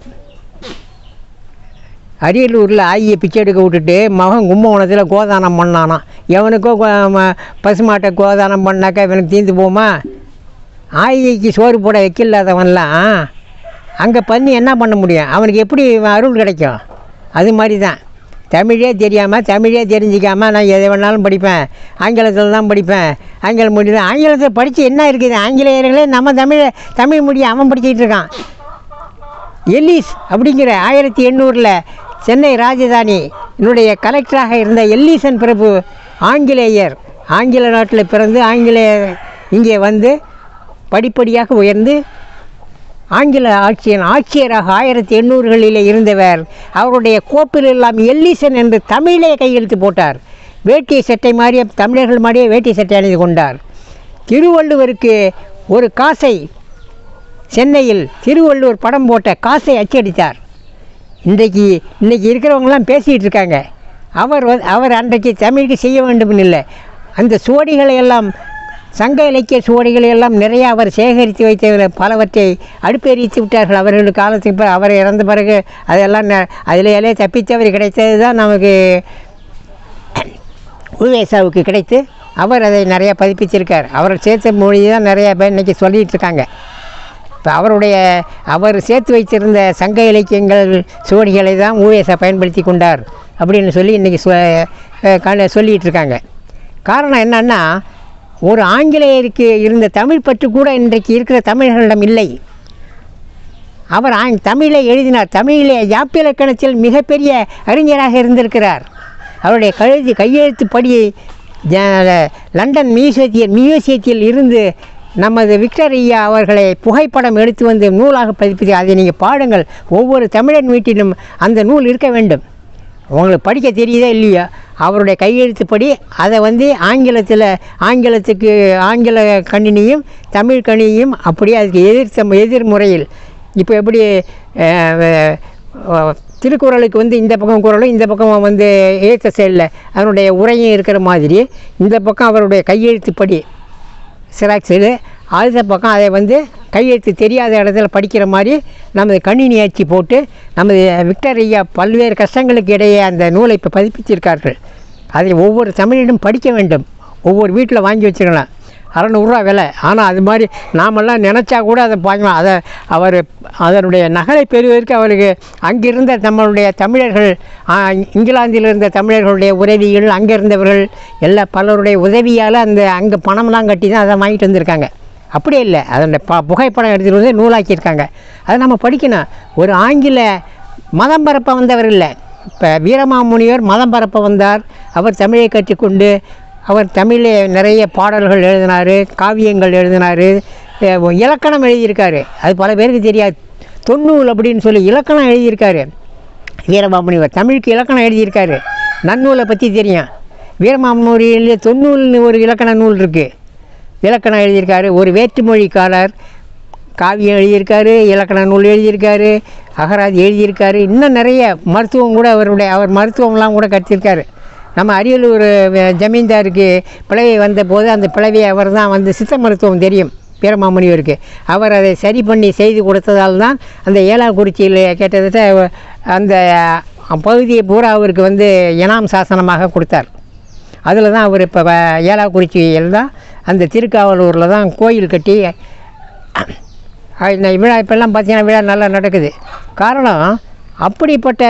அரியலூரில் ஆகிய பிச்சை எடுக்க விட்டுட்டு மகன் கும்பகோணத்தில் கோதானம் பண்ணானா எவனுக்கோ கோ- ம- பசுமாட்டை கோதானம் பண்ணாக்கா இவனுக்கு தீர்ந்து போமா ஆயிக்கு சோறு போட வைக்கலாதவன்லாம் அங்கே பண்ணி என்ன பண்ண முடியும் அவனுக்கு எப்படி அருள் கிடைக்கும் அது மாதிரி தான் தமிழே தெரியாமல் தமிழே தெரிஞ்சிக்காமல் நான் எதை வேணாலும் படிப்பேன் ஆங்கிலத்தில் தான் படிப்பேன் ஆங்கில மொழி தான் ஆங்கிலத்தை படித்து என்ன இருக்குது ஆங்கிலேயர்களே நம்ம தமிழை தமிழ் மொழியை அவன் படிச்சிக்கிட்டு இருக்கான் எல்லிஸ் அப்படிங்கிற ஆயிரத்தி எண்ணூறில் சென்னை ராஜதானி என்னுடைய கலெக்டராக இருந்த எல்லீசன் பிரபு ஆங்கிலேயர் ஆங்கில நாட்டில் பிறந்து ஆங்கிலேயர் இங்கே வந்து படிப்படியாக உயர்ந்து ஆங்கில ஆட்சியன் ஆட்சியராக ஆயிரத்தி எண்ணூறுகளில் இருந்தவர் அவருடைய கோப்பில் எல்லாம் எல்லீசன் என்று தமிழே கையெழுத்து போட்டார் வேட்டி சட்டை மாதிரியே தமிழர்கள் மாதிரியே வேட்டி சட்டை அணிந்து கொண்டார் திருவள்ளுவருக்கு ஒரு காசை சென்னையில் திருவள்ளுவர் படம் போட்ட காசை அச்சடித்தார் இன்றைக்கு இன்றைக்கி இருக்கிறவங்களாம் பேசிகிட்டு இருக்காங்க அவர் வந்து அவர் அன்றைக்கு தமிழுக்கு செய்ய வேண்டும்னு இல்லை அந்த சுவடிகளை எல்லாம் சங்க இலக்கிய சுவடிகளை எல்லாம் நிறைய அவர் சேகரித்து வைத்த பலவற்றை அடுப்பெறித்து விட்டார்கள் அவர்கள் காலத்துக்கு பிறகு அவர் இறந்த பிறகு அதெல்லாம் ந- அதிலேயே தப்பித்தவர் கிடைத்தது தான் நமக்கு உவேசாவுக்கு கிடைத்து அவர் அதை நிறைய பதிப்பிச்சிருக்கார் அவர் சேர்த்த மொழி தான் நிறைய பேர் இன்றைக்கி சொல்லிகிட்டு இருக்காங்க இப்போ அவருடைய அவர் சேர்த்து வைத்திருந்த சங்க இலக்கியங்கள் சுவடிகளை தான் ஊவேசா பயன்படுத்தி கொண்டார் அப்படின்னு சொல்லி இன்றைக்கி சொல்லிகிட்டு இருக்காங்க காரணம் என்னன்னா ஒரு ஆங்கிலேயருக்கு இருந்த தமிழ் பற்று கூட இன்றைக்கு இருக்கிற தமிழர்களிடம் இல்லை அவர் ஆங் தமிழை எழுதினார் தமிழிலே யாப்பிலக்கணத்தில் மிகப்பெரிய அறிஞராக இருந்திருக்கிறார் அவருடைய கழுதி கையெழுத்துப்படி ஜ- லண்டன் மியூசியத்தில் மியூசியத்தில் இருந்து நமது விக்டர் ஐயா அவர்களை புகைப்படம் எடுத்து வந்து நூலாக பதிப்பித்து அதை நீங்கள் பாடுங்கள் ஒவ்வொரு தமிழன் வீட்டிலும் அந்த நூல் இருக்க வேண்டும் உங்களுக்கு படிக்க தெரியுதா இல்லையா அவருடைய கையெழுத்துப்படி அதை வந்து ஆங்கிலத்தில் ஆங்கிலத்துக்கு ஆங்கில கணினியும் தமிழ் கணினியும் அப்படியே அதுக்கு எதிர்த்த எதிர் முறையில் இப்போ எப்படி அஹ், அஹ், திருக்குறளுக்கு வந்து இந்த பக்கம் குறளும் இந்த பக்கம் வந்து ஏத்த சைடில் அதனுடைய உரையும் இருக்கிற மாதிரி இந்த பக்கம் அவருடைய கையெழுத்துப்படி சிராக்ஸில் அடுத்த பக்கம் அதை வந்து கையெழுத்து தெரியாத இடத்துல படிக்கிற மாதிரி நமது கணினி அச்சு போட்டு நமது விக்டர் ஐயா பல்வேறு கஷ்டங்களுக்கு இடையே அந்த நூலை இப்போ பதிப்பிச்சிருக்கார்கள் அதை ஒவ்வொரு தமிழிலும் படிக்க வேண்டும் ஒவ்வொரு வீட்டில் வாங்கி வச்சுக்கலாம் அறநூறுரூவா விலை ஆனால் அது மாதிரி நாமெல்லாம் நினச்சா கூட அதை வாங்கலாம் அதை அவர் அதனுடைய நகலை பெறுவதற்கு அவருக்கு அங்கிருந்த நம்மளுடைய தமிழர்கள் ஆ, இங்கிலாந்தில் இருந்த தமிழர்களுடைய உதவிகள் அங்கே இருந்தவர்கள் எல்லா பலருடைய உதவியால் அந்த அங்கே பணம்லாம் கட்டி தான் அதை வாங்கிட்டு வந்திருக்காங்க அப்படி இல்லை அதனுடைய ப புகைப்படம் எடுத்துகிட்டு வந்து நூலாக்கியிருக்காங்க அதை நம்ம படிக்கணும் ஒரு ஆங்கில மதம் பரப்ப வந்தவர் இல்லை இப்போ வீரமாமுனிவர் மதம் பரப்ப வந்தார் அவர் தமிழை கற்றுக்கொண்டு அவர் தமிழில் நிறைய பாடல்கள் எழுதினார் காவியங்கள் எழுதினார் இலக்கணம் எழுதியிருக்காரு அது பல பேருக்கு தெரியாது தொன்னூல் அப்படின்னு சொல்லி இலக்கணம் எழுதியிருக்காரு வீரமாமுனிவர் தமிழுக்கு இலக்கணம் எழுதியிருக்காரு நன்னூலை பற்றி தெரியும் வீரமாமுனியில் தொன்னூல்னு ஒரு இலக்கண நூல் இருக்குது இலக்கணம் எழுதியிருக்காரு ஒரு வேற்றுமொழிக்காரர் காவியம் எழுதியிருக்காரு இலக்கண நூல் எழுதியிருக்காரு அகராதி எழுதியிருக்காரு இன்னும் நிறைய மருத்துவம் கூட அவருடைய அவர் மருத்துவம்லாம் கூட கற்றுருக்காரு நம்ம அரியலூர் அஹ், ஜமீன்தாருக்கு பிளவை வந்தபோது அந்த பிளவை அவர் தான் வந்து சித்த மருத்துவம் தெரியும் வீரமாமுனிவருக்கு அவர் அதை சரி பண்ணி செய்து கொடுத்ததால் தான் அந்த ஏலாக்குறிச்சியில் கிட்டத்தட்ட அந்த பகுதியை பூரா அவருக்கு வந்து இனாம் சாசனமாக கொடுத்தார் அதில் தான் அவர் இப்போ ஏலாக்குறிச்சியில் தான் அந்த திருக்காவலூரில் தான் கோயில் கட்டி அஹ் இந்த விழா இப்போல்லாம் பார்த்தீங்கன்னா விழா நல்லா நடக்குது காரணம் அப்படிப்பட்ட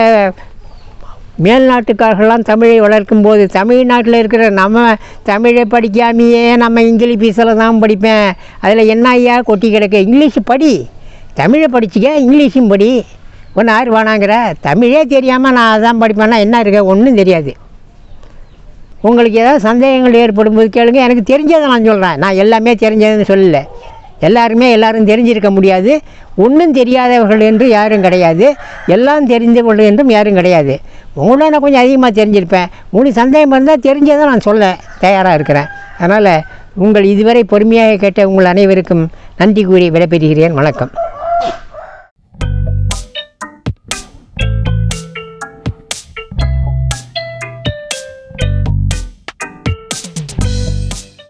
மேல்நாட்டுக்காரர்கள்லாம் தமிழை வளர்க்கும் போது தமிழ்நாட்டில் இருக்கிற நம்ம தமிழை படிக்காமையே நம்ம இங்கிலீஷில் தான் படிப்பேன் அதில் என்ன ஐயா கொட்டி கிடக்கு இங்கிலீஷ் படி தமிழை படிச்சுக்க இங்கிலீஷும் படி ஒன்று யார் வேணாங்கிற தமிழே தெரியாமல் நான் அதான் படிப்பேன்னா என்ன இருக்க ஒன்றும் தெரியாது உங்களுக்கு ஏதாவது சந்தேகங்கள் ஏற்படும் போது கேளுங்க எனக்கு தெரிஞ்சதை நான் சொல்கிறேன் நான் எல்லாமே தெரிஞ்சதுன்னு சொல்லலை எல்லாருமே எல்லாரும் தெரிஞ்சிருக்க முடியாது ஒன்றும் தெரியாதவர்கள் என்று யாரும் கிடையாது எல்லாம் தெரிந்தவர்கள் என்றும் யாரும் கிடையாது உங்களோட நான் கொஞ்சம் அதிகமாக தெரிஞ்சிருப்பேன் உங்களுக்கு சந்தேகம் இருந்தால் தெரிஞ்சதை நான் சொல்ல தயாராக இருக்கிறேன் அதனால் உங்கள் இதுவரை பொறுமையாக கேட்ட உங்கள் அனைவருக்கும் நன்றி கூறி விடைபெறுகிறேன் வணக்கம்